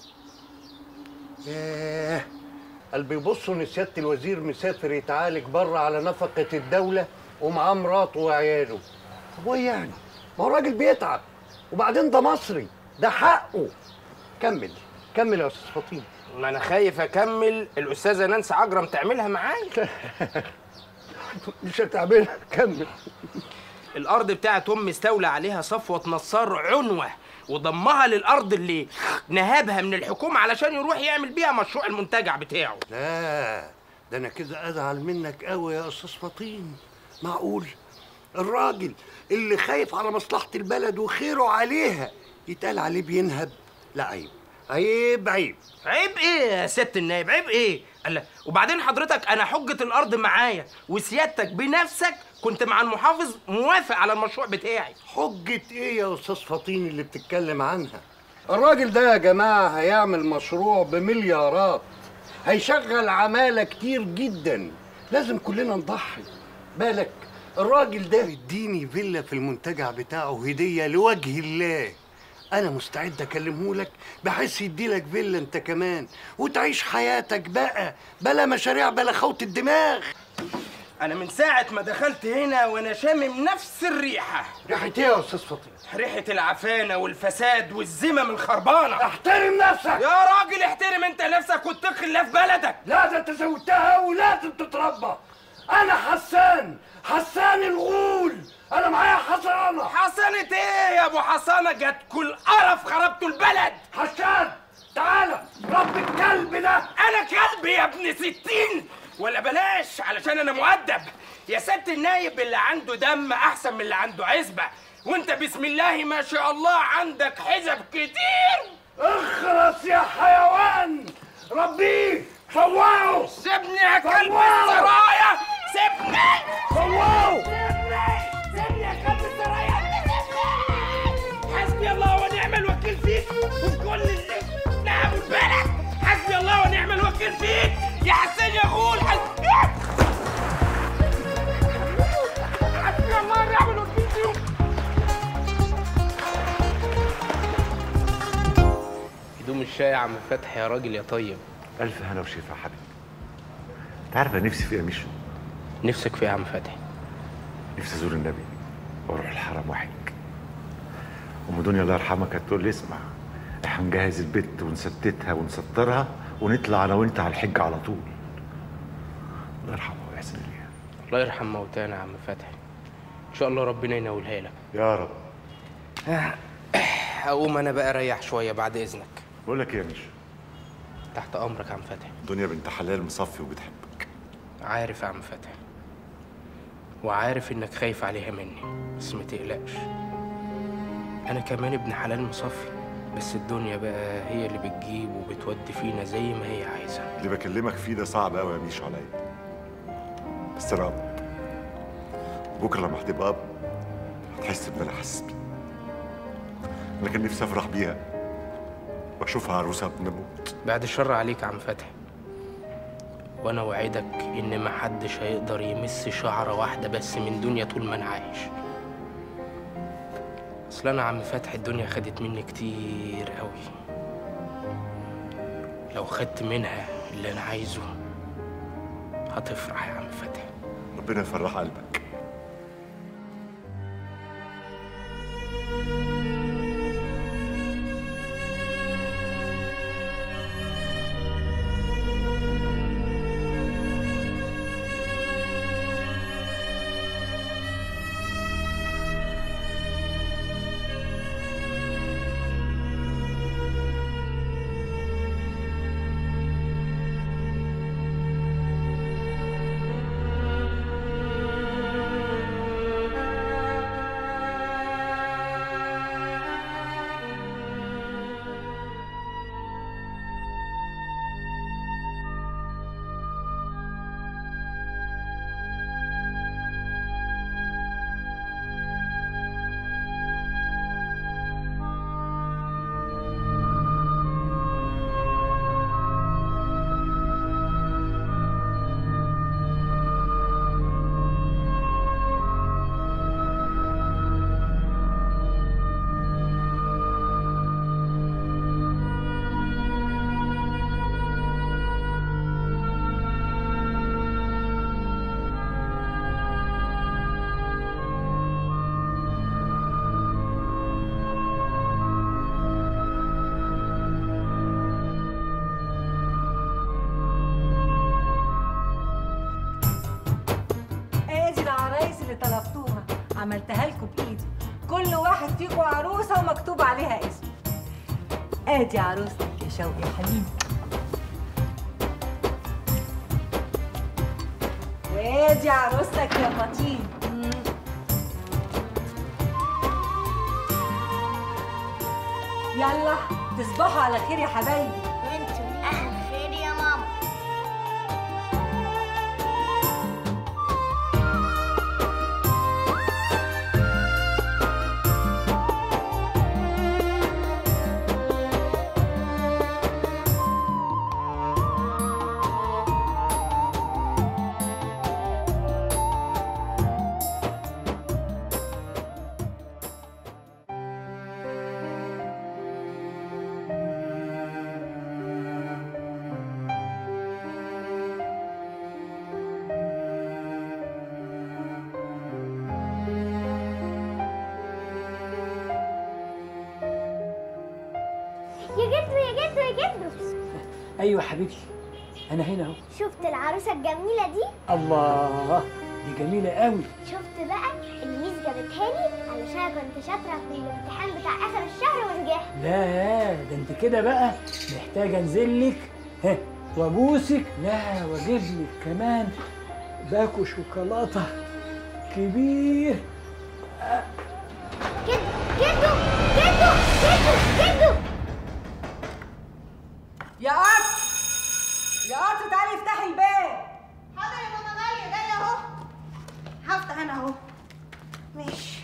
ياه قلبي بيبصوا ان سياده الوزير مسافر يتعالج بره على نفقه الدوله ومعاه مراته وعياله طب وايه يعني؟ ما هو الراجل بيتعب وبعدين ده مصري ده حقه كمل كمل يا استاذ فطين ما انا خايف اكمل الاستاذه نانسي عجرم تعملها معايا مش هتعملها كمل الارض بتاعت امي استولى عليها صفوه نصار عنوه وضمها للارض اللي نهبها من الحكومه علشان يروح يعمل بيها مشروع المنتجع بتاعه لا ده انا كده ازعل منك قوي يا استاذ فطين معقول الراجل اللي خايف على مصلحه البلد وخيره عليها يتقال عليه بينهب لا عيب عيب عيب عيب ايه يا ست النايب عيب ايه الله وبعدين حضرتك انا حجه الارض معايا وسيادتك بنفسك كنت مع المحافظ موافق على المشروع بتاعي حجة ايه يا استاذ فطين اللي بتتكلم عنها الراجل ده يا جماعة هيعمل مشروع بمليارات هيشغل عمالة كتير جدا لازم كلنا نضحي بالك الراجل ده اديني فيلا في المنتجع بتاعه هدية لوجه الله انا مستعد اكلمه لك بحيث يديلك فيلا انت كمان وتعيش حياتك بقى بلا مشاريع بلا خوت الدماغ انا من ساعه ما دخلت هنا وانا شامم نفس الريحه ريحة ايه يا استاذ فطين ريحه العفانه والفساد والذمم الخربانه احترم نفسك يا راجل احترم انت نفسك واتقي الله في بلدك لا ده انت زودتها ولازم تتربى انا حسان حسان الغول انا معايا حصانه حصانة ايه يا ابو حصانه جت كل قرف خربتوا البلد حسان تعالى رب الكلب ده انا كلب يا ابن ستين ولا بلاش علشان انا مؤدب يا ست النايب اللي عنده دم احسن من اللي عنده عزبه وانت بسم الله ما شاء الله عندك حزب كتير اخرس يا حيوان ربيه فوقه سيبني يا كلب السرايا سيبني فوقه سيبني يا كلب السرايا حسبي الله ونعم الوكيل فيك وفي كل اللي نعموا البلد حسبي الله ونعم الوكيل فيك يا حسين يا غول حسبي حسبي الله ونعم الوكيل فيك هدوم الشاي يا عم فتحي يا راجل يا طيب الف هنا وشفا يا حبيبي انت عارف انا نفسي في ايه يا ميشو نفسك في إيه يا عم فتحي نفسي ازور النبي واروح الحرم واحج ام دنيا الله يرحمها كانت تقول لي اسمع احنا نجهز البيت ونستتها ونسطرها ونطلع انا وانت على الحج على طول الله يرحمها ويحسن اليها الله يرحم موتانا يا عم فتحي ان شاء الله ربنا ينولها لك يا رب هقوم انا بقى اريح شويه بعد اذنك بقول لك ايه يا ميشو تحت امرك يا عم فتحي دنيا بنت حلال مصفي وبتحبك عارف يا عم فتحي وعارف انك خايف عليها مني بس ما تقلقش انا كمان ابن حلال مصفي بس الدنيا بقى هي اللي بتجيب وبتودي فينا زي ما هي عايزه اللي بكلمك فيه ده صعب قوي يا ميشو عليا بس انا اب بكره لما هتبقى اب هتحس باللي انا حاسس بيه انا كان نفسي افرح بيها واشوفها عروسه قبل ما اموت بعد الشر عليك يا عم فتحي وانا وعدك ان ما حدش هيقدر يمس شعره واحده بس من دنيا طول ما انا عايش اصل انا عم فتحي الدنيا خدت مني كتير قوي لو خدت منها اللي انا عايزه هتفرح يا عم فتحي ربنا يفرح قلبك عملتها لكم بايدي كل واحد فيكم عروسه ومكتوب عليها اسم ادي عروستك يا شوقي يا حبيبي وادي عروستك يا فطين يلا تصبحوا على خير يا حبايبي وانتوا من اهل خير يا ماما يا جدو يا جدو يا جدو ايوه حبيبتي انا هنا اهو شفت العروسه الجميله دي الله دي جميله قوي شفت بقى الميس جابتها لي علشان كنت شاطره في الامتحان بتاع اخر الشهر ونجحت لا ده انت كده بقى محتاجه انزل لك ها وابوسك لا واجيب لك كمان باكو شوكولاته كبير جدو جدو جدو جدو جدو يا قط يا قط تعالي افتحي الباب حاضر يا ماما غالية جاية اهو هفتح انا اهو ماشي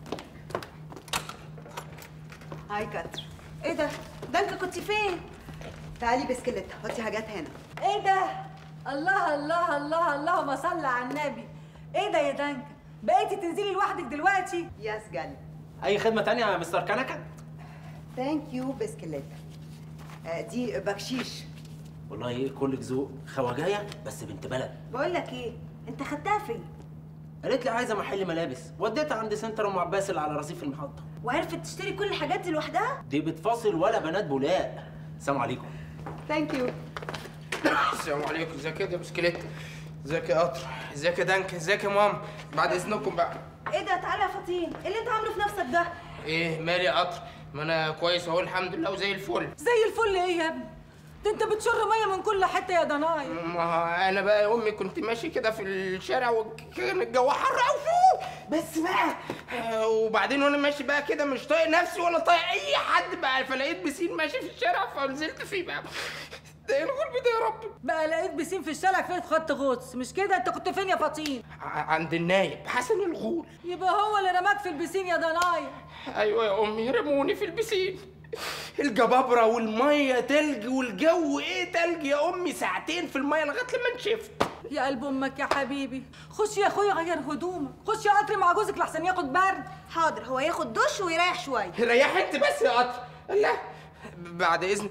هاي كتر ايه ده؟ ده انت كنت فين؟ تعالي بسكلت حطي حاجات هنا ايه ده الله الله الله اللهم صل على النبي ايه ده يا دنكا بقيتي تنزلي لوحدك دلوقتي يس جالي اي خدمه تانية يا مستر كنكه ثانك يو بسكلت آه، دي بكشيش والله ايه كلك ذوق خواجايه بس بنت بلد بقول لك ايه؟ انت خدتها فين؟ قالت لي عايزه محل ملابس وديتها عند سنتر ام عباس اللي على رصيف المحطه وعرفت تشتري كل الحاجات دي لوحدها؟ دي بتفاصل ولا بنات بولاق السلام عليكم ثانك يو السلام عليكم ازيك يا بسكليت ازيك يا قطر ازيك يا دنك ازيك يا ماما بعد اذنكم بقى ايه ده؟ تعالى يا فطين، ايه اللي انت عامله في نفسك ده؟ ايه مالي يا قطر ما انا كويس اهو الحمد لله وزي الفل زي الفل ايه يا ابني ده انت بتشر ميه من كل حته يا ضناي ما هو انا بقى يا امي كنت ماشي كده في الشارع وكان الجو حر قوي بس بقى آه، وبعدين وانا ماشي بقى كده مش طايق نفسي ولا طايق اي حد بقى فلقيت بسين ماشي في الشارع فنزلت فيه بقى ده ايه الغلب ده يا رب بقى لقيت بسين في الشارع فين خط غطس مش كده انت كنت فين يا فطين ع- عند النايب حسن الغول يبقى هو اللي رماك في البسين يا ضناي ايوه يا امي رموني في البسين الجبابره والميه تلج والجو ايه تلج يا امي ساعتين في الميه لغايه لما نشفت يا قلب امك يا حبيبي خش يا اخويا غير هدومك خش يا قطر مع جوزك لحسن ياخد برد حاضر هو ياخد دش ويريح شويه ريح انت بس يا قطر لا بعد اذنك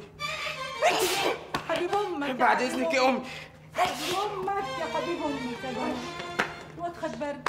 حبيب امك يا بعد حبيب اذنك يا امي حبيب امك يا حبيب امك يا ضناي واد خد برد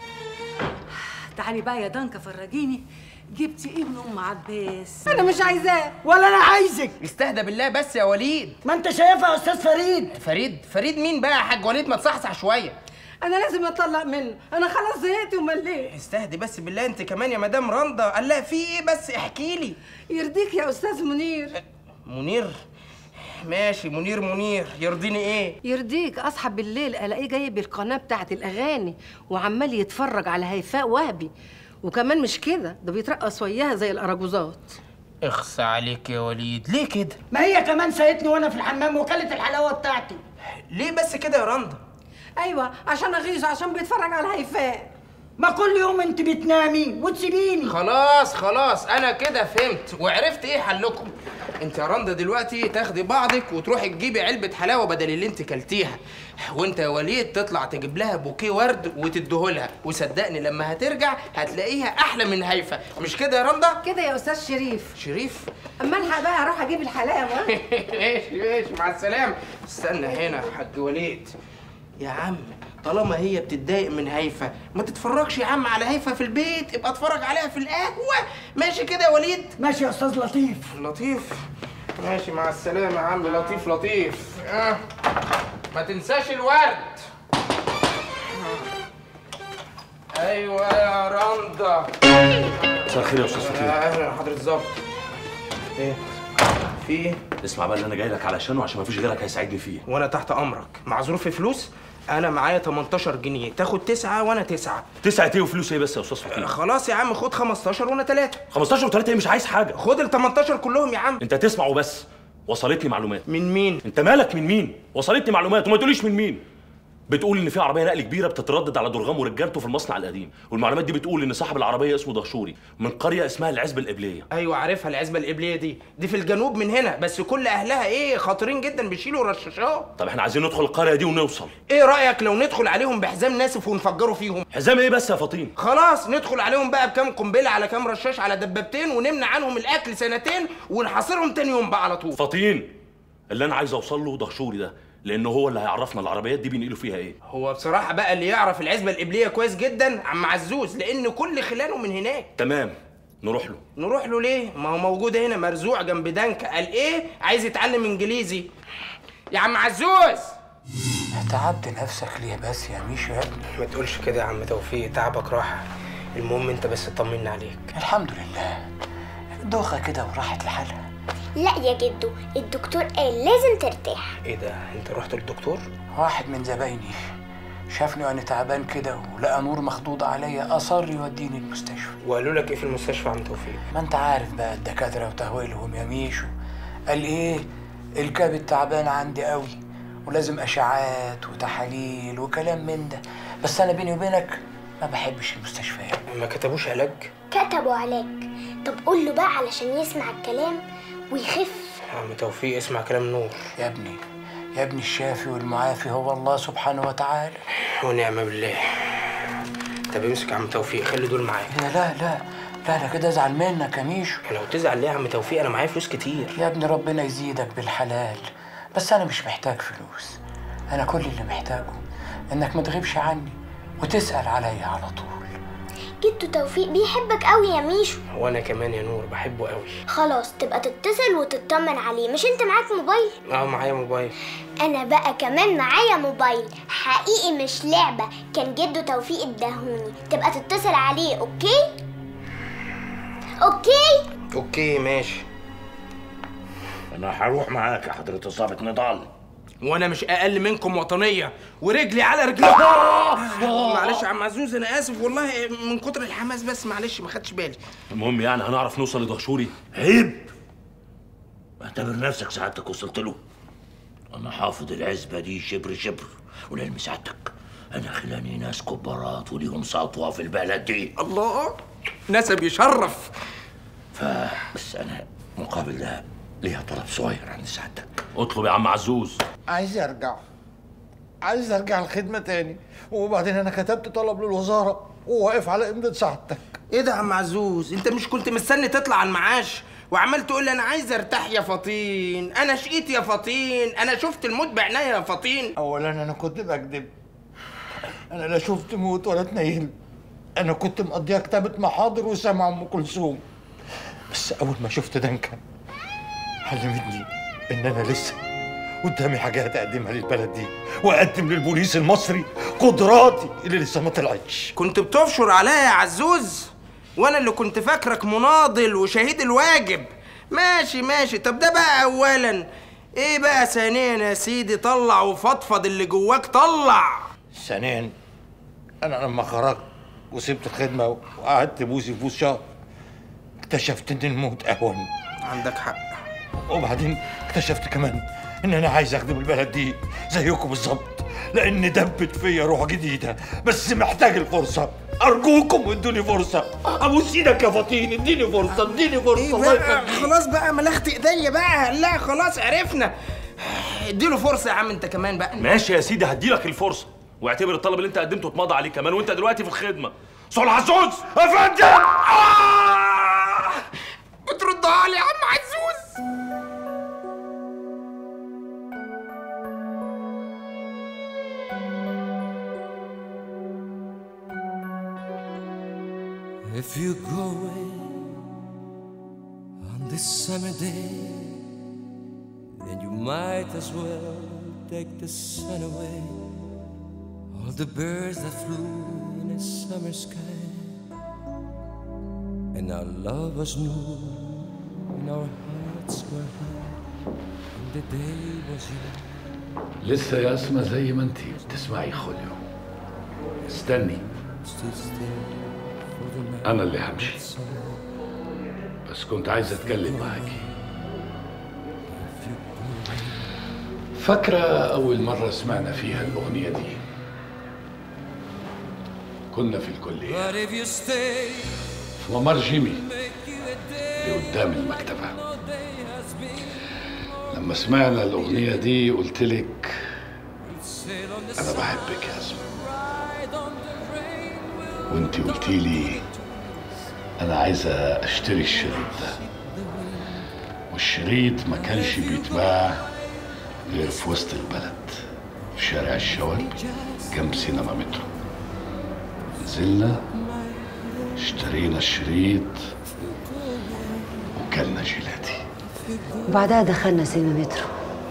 تعالي بقى يا دنكا فرجيني جبتي ايه من ام عباس انا مش عايزاه ولا انا عايزك استهدى بالله بس يا وليد ما انت شايفها يا استاذ فريد فريد فريد مين بقى يا حاج وليد ما تصحصح شويه انا لازم اتطلق منه انا خلاص زهقت ومليت استهدي بس بالله انت كمان يا مدام رندا قال لها في ايه بس احكي لي يرضيك يا استاذ منير منير ماشي منير منير يرضيني ايه يرضيك اصحى بالليل الاقيه جايب القناه بتاعت الاغاني وعمال يتفرج على هيفاء وهبي وكمان مش كده ده بيترقص وياها زي الاراجوزات اخص عليك يا وليد ليه كده ما هي كمان سايتني وانا في الحمام وكلت الحلاوه بتاعتي ليه بس كده يا رندا ايوه عشان اغيظه عشان بيتفرج على هيفاء ما كل يوم انت بتنامي وتسيبيني خلاص خلاص انا كده فهمت وعرفت ايه حلكم انت يا رندا دلوقتي تاخدي بعضك وتروحي تجيبي علبه حلاوه بدل اللي انت كلتيها وانت يا وليد تطلع تجيب لها بوكيه ورد وتديهولها وصدقني لما هترجع هتلاقيها احلى من هيفا مش كده يا رندا كده يا استاذ شريف شريف اما الحق بقى اروح اجيب الحلاوه ماشي ماشي مع السلامه استنى هنا يا حاج وليد يا عم طالما هي بتتضايق من هيفا ما تتفرجش يا عم على هيفا في البيت ابقى اتفرج عليها في القهوه ماشي كده يا وليد ماشي يا استاذ لطيف لطيف ماشي مع السلامه يا عم لطيف لطيف آه. ما تنساش الورد ايوه يا رندا مساء الخير يا استاذ فتيح اهلا حضرة الظابط ايه في ايه اسمع بقى اللي انا جاي لك علشانه عشان ما فيش غيرك هيساعدني فيه وانا تحت امرك مع ظروف فلوس انا معايا 18 جنيه تاخد تسعة وانا تسعة تسعة ايه وفلوس ايه بس يا استاذ فتيح خلاص يا عم خد 15 وانا ثلاثة 15 و3 ايه مش عايز حاجه خد ال 18 كلهم يا عم انت تسمع وبس وصلتني معلومات من مين انت مالك من مين وصلتني معلومات وما تقوليش من مين بتقول ان في عربيه نقل كبيره بتتردد على درغام ورجالته في المصنع القديم والمعلومات دي بتقول ان صاحب العربيه اسمه دهشوري من قريه اسمها العزبه القبليه ايوه عارفها العزبه القبليه دي دي في الجنوب من هنا بس كل اهلها ايه خطيرين جدا بيشيلوا رشاشات طب احنا عايزين ندخل القريه دي ونوصل ايه رايك لو ندخل عليهم بحزام ناسف ونفجروا فيهم حزام ايه بس يا فطين خلاص ندخل عليهم بقى بكام قنبله على كام رشاش على دبابتين ونمنع عنهم الاكل سنتين ونحاصرهم تاني يوم بقى على طول فطين اللي انا عايز اوصل له دهشوري ده لانه هو اللي هيعرفنا العربيات دي بينقلوا فيها ايه هو بصراحه بقى اللي يعرف العزبه القبليه كويس جدا عم عزوز لان كل خلاله من هناك تمام نروح له نروح له ليه ما هو موجود هنا مرزوع جنب دنكا قال ايه عايز يتعلم انجليزي يا عم عزوز تعبت نفسك ليه بس يا ميشو يا ابني ما تقولش كده يا عم توفيق تعبك راحه المهم انت بس طمنا عليك الحمد لله دوخة كده وراحت لحالها لا يا جدو الدكتور قال لازم ترتاح ايه ده انت رحت للدكتور واحد من زبايني شافني وانا تعبان كده ولقى نور مخضوض عليا اصر يوديني المستشفى وقالوا لك ايه في المستشفى يا عم توفيق ما انت عارف بقى الدكاتره وتهويلهم يا ميشو قال ايه الكبد تعبان عندي قوي ولازم اشعاعات وتحاليل وكلام من ده بس انا بيني وبينك ما بحبش المستشفيات ما كتبوش علاج كتبوا علاج طب قول له بقى علشان يسمع الكلام ويخف يا عم توفيق اسمع كلام نور يا ابني يا ابني الشافي والمعافي هو الله سبحانه وتعالى ونعم بالله طب امسك يا عم توفيق خلي دول معاك لا لا لا لا انا كده ازعل منك يا ميشو لو تزعل ليه يا عم توفيق انا معايا فلوس كتير يا ابني ربنا يزيدك بالحلال بس انا مش محتاج فلوس انا كل اللي محتاجه انك ما تغيبش عني وتسال عليا على طول جدو توفيق بيحبك قوي يا ميشو وانا كمان يا نور بحبه قوي خلاص تبقى تتصل وتطمن عليه مش انت معاك موبايل اه معايا موبايل انا بقى كمان معايا موبايل حقيقي مش لعبة كان جدو توفيق اداهوني تبقى تتصل عليه اوكي اوكي اوكي ماشي انا هروح معاك يا حضرة الظابط نضال وانا مش اقل منكم وطنيه ورجلي على رجلي معلش يا عم عزوز انا اسف والله من كتر الحماس بس معلش ما خدتش بالي المهم يعني هنعرف نوصل لدهشوري عيب اعتبر نفسك سعادتك وصلت له انا حافظ العزبة دي شبر شبر ولعلم سعادتك انا خلاني ناس كبارات وليهم سطوة في البلد دي الله نسب يشرف فبس انا مقابل ده ليها طلب صغير عند سعادتك اطلب يا عم عزوز عايز ارجع عايز ارجع الخدمه تاني وبعدين انا كتبت طلب للوزاره وواقف على امضه سعادتك ايه ده يا عم عزوز انت مش كنت مستني تطلع على المعاش وعمال تقول لي انا عايز ارتاح يا فطين انا شقيت يا فطين انا شفت الموت بعينيا يا فطين اولا انا كنت بكذب انا لا شفت موت ولا اتنيل انا كنت مقضيها كتابه محاضر وسامع ام كلثوم بس اول ما شفت دنكا علمتني ان انا لسه قدامي حاجات اقدمها للبلد دي واقدم للبوليس المصري قدراتي اللي لسه ما طلعتش كنت بتفشر عليا يا عزوز وانا اللي كنت فاكرك مناضل وشهيد الواجب ماشي ماشي طب ده بقى اولا ايه بقى ثانيا يا سيدي طلع وفضفض اللي جواك طلع ثانيا انا لما خرجت وسبت الخدمه وقعدت بوسي في بوس شهر اكتشفت ان الموت اهون عندك حق وبعدين اكتشفت كمان ان انا عايز اخدم البلد دي زيكم بالظبط لان دبت فيا روح جديده بس محتاج الفرصه ارجوكم ادوني فرصه ابوس ايدك يا فطين اديني فرصه اديني فرصه ايه الله بقى يخليك خلاص بقى ملخت ايديا بقى لا خلاص عرفنا اديله فرصه يا عم انت كمان بقى ماشي يا سيدي هديلك الفرصه واعتبر الطلب اللي انت قدمته اتمضى عليه كمان وانت دلوقتي في الخدمه صلح عزوز يا فندم بتردها لي يا عم عزوز If you're going on this summer day, then you might as well take the sun away. All the birds that flew in the summer sky. And our love was new, and our hearts were high. And the day was young. لسه يا اسمى زي ما انتي بتسمعي خوليو استني انا اللي همشي بس كنت عايز اتكلم معاكي فاكرة أول مرة سمعنا فيها الأغنية دي كنا في الكلية But if you stay, في ممر جيمي make you a day. اللي قدام المكتبة لما سمعنا الأغنية دي قلت لك أنا بحبك يا أسماء وأنت قلتي لي أنا عايزة أشتري الشريط ده والشريط ما كانش بيتباع غير في وسط البلد في شارع الشوال جنب سينما مترو نزلنا اشترينا الشريط وكلنا جيلاتي وبعدها دخلنا سينما مترو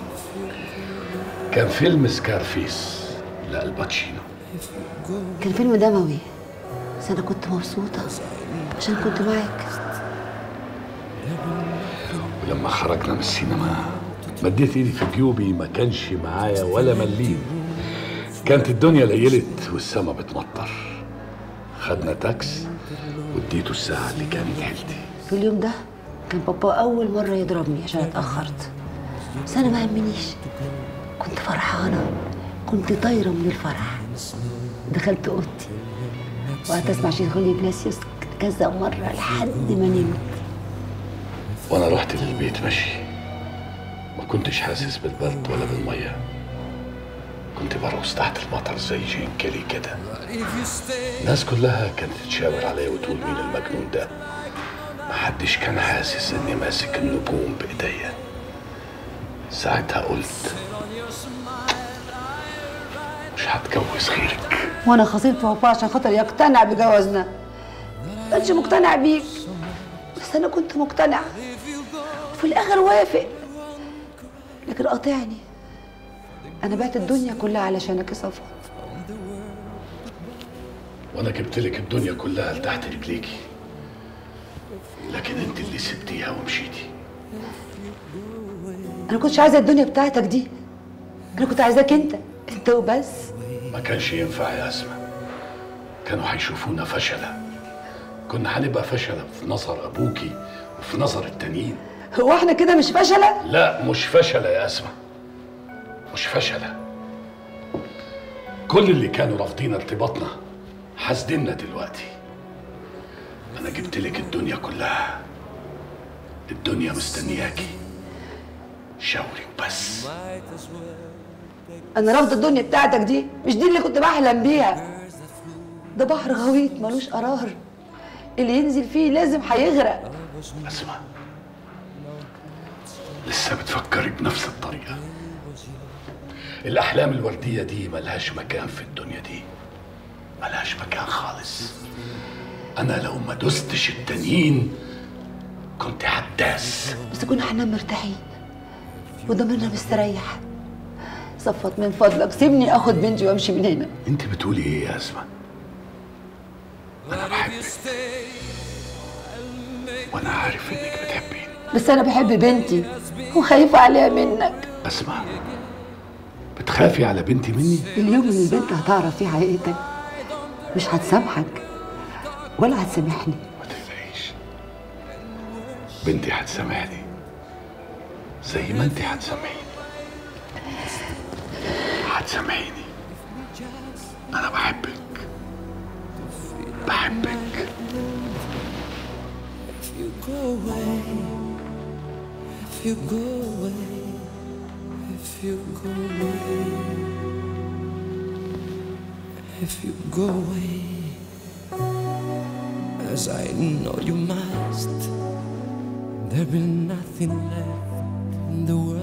كان فيلم سكارفيس لالباتشينو كان فيلم دموي بس انا كنت مبسوطه عشان كنت معاك ولما خرجنا من السينما مديت ايدي في جيوبي ما كانش معايا ولا مليم كانت الدنيا ليلت والسما بتمطر خدنا تاكس واديته الساعة اللي كانت حيلتي في اليوم ده كان بابا اول مره يضربني عشان اتاخرت بس انا ما همنيش كنت فرحانه كنت طايره من الفرح دخلت اوضتي وقعدت اسمع شيخ خولي جلاسيوس كذا مره لحد ما نمت وانا رحت للبيت ماشي ما كنتش حاسس بالبرد ولا بالمية كنت برقص تحت المطر زي جين كيلي كده الناس كلها كانت تشاور عليا وتقول مين المجنون ده محدش كان حاسس اني ماسك النجوم بايديا ساعتها قلت مش هتجوز غيرك وانا خصيت بابا عشان خاطر يقتنع بجوازنا ما كانش مقتنع بيك بس انا كنت مقتنع وفي الاخر وافق لكن قاطعني انا بعت الدنيا كلها علشانك يا صفوت وانا جبت لك الدنيا كلها لتحت رجليكي لكن انت اللي سبتيها ومشيتي انا كنتش عايزه الدنيا بتاعتك دي انا كنت عايزاك انت انت وبس ما كانش ينفع يا اسماء كانوا هيشوفونا فشلة كنا هنبقى فشلة في نظر ابوكي وفي نظر التانيين هو احنا كده مش فشله لا مش فشلة يا اسماء مش فشلة كل اللي كانوا رافضين ارتباطنا حاسديننا دلوقتي انا جبت لك الدنيا كلها الدنيا مستنياكي شاوري وبس انا رافضه الدنيا بتاعتك دي مش دي اللي كنت بحلم بيها ده بحر غويط ملوش قرار اللي ينزل فيه لازم هيغرق اسمع لسه بتفكري بنفس الطريقة الأحلام الوردية دي ملهاش مكان في الدنيا دي ملهاش مكان خالص أنا لو ما دوستش التانيين كنت هداس بس كنا احنا مرتاحين وضميرنا مستريح صفت من فضلك سيبني اخد بنتي وامشي من هنا انت بتقولي ايه يا اسماء انا بحبك وانا عارف انك بتحبيني بس انا بحب بنتي وخايفه عليها منك اسمع بتخافي على بنتي مني اليوم اللي البنت هتعرف فيه حقيقتك مش هتسامحك ولا هتسامحني بنتي هتسامحني زي ما انت هتسامحيني هتسامحيني انا بحبك بحبك If you go away, if you go away, if you go away, if you go away, as I know you must, there'll be nothing left in the world.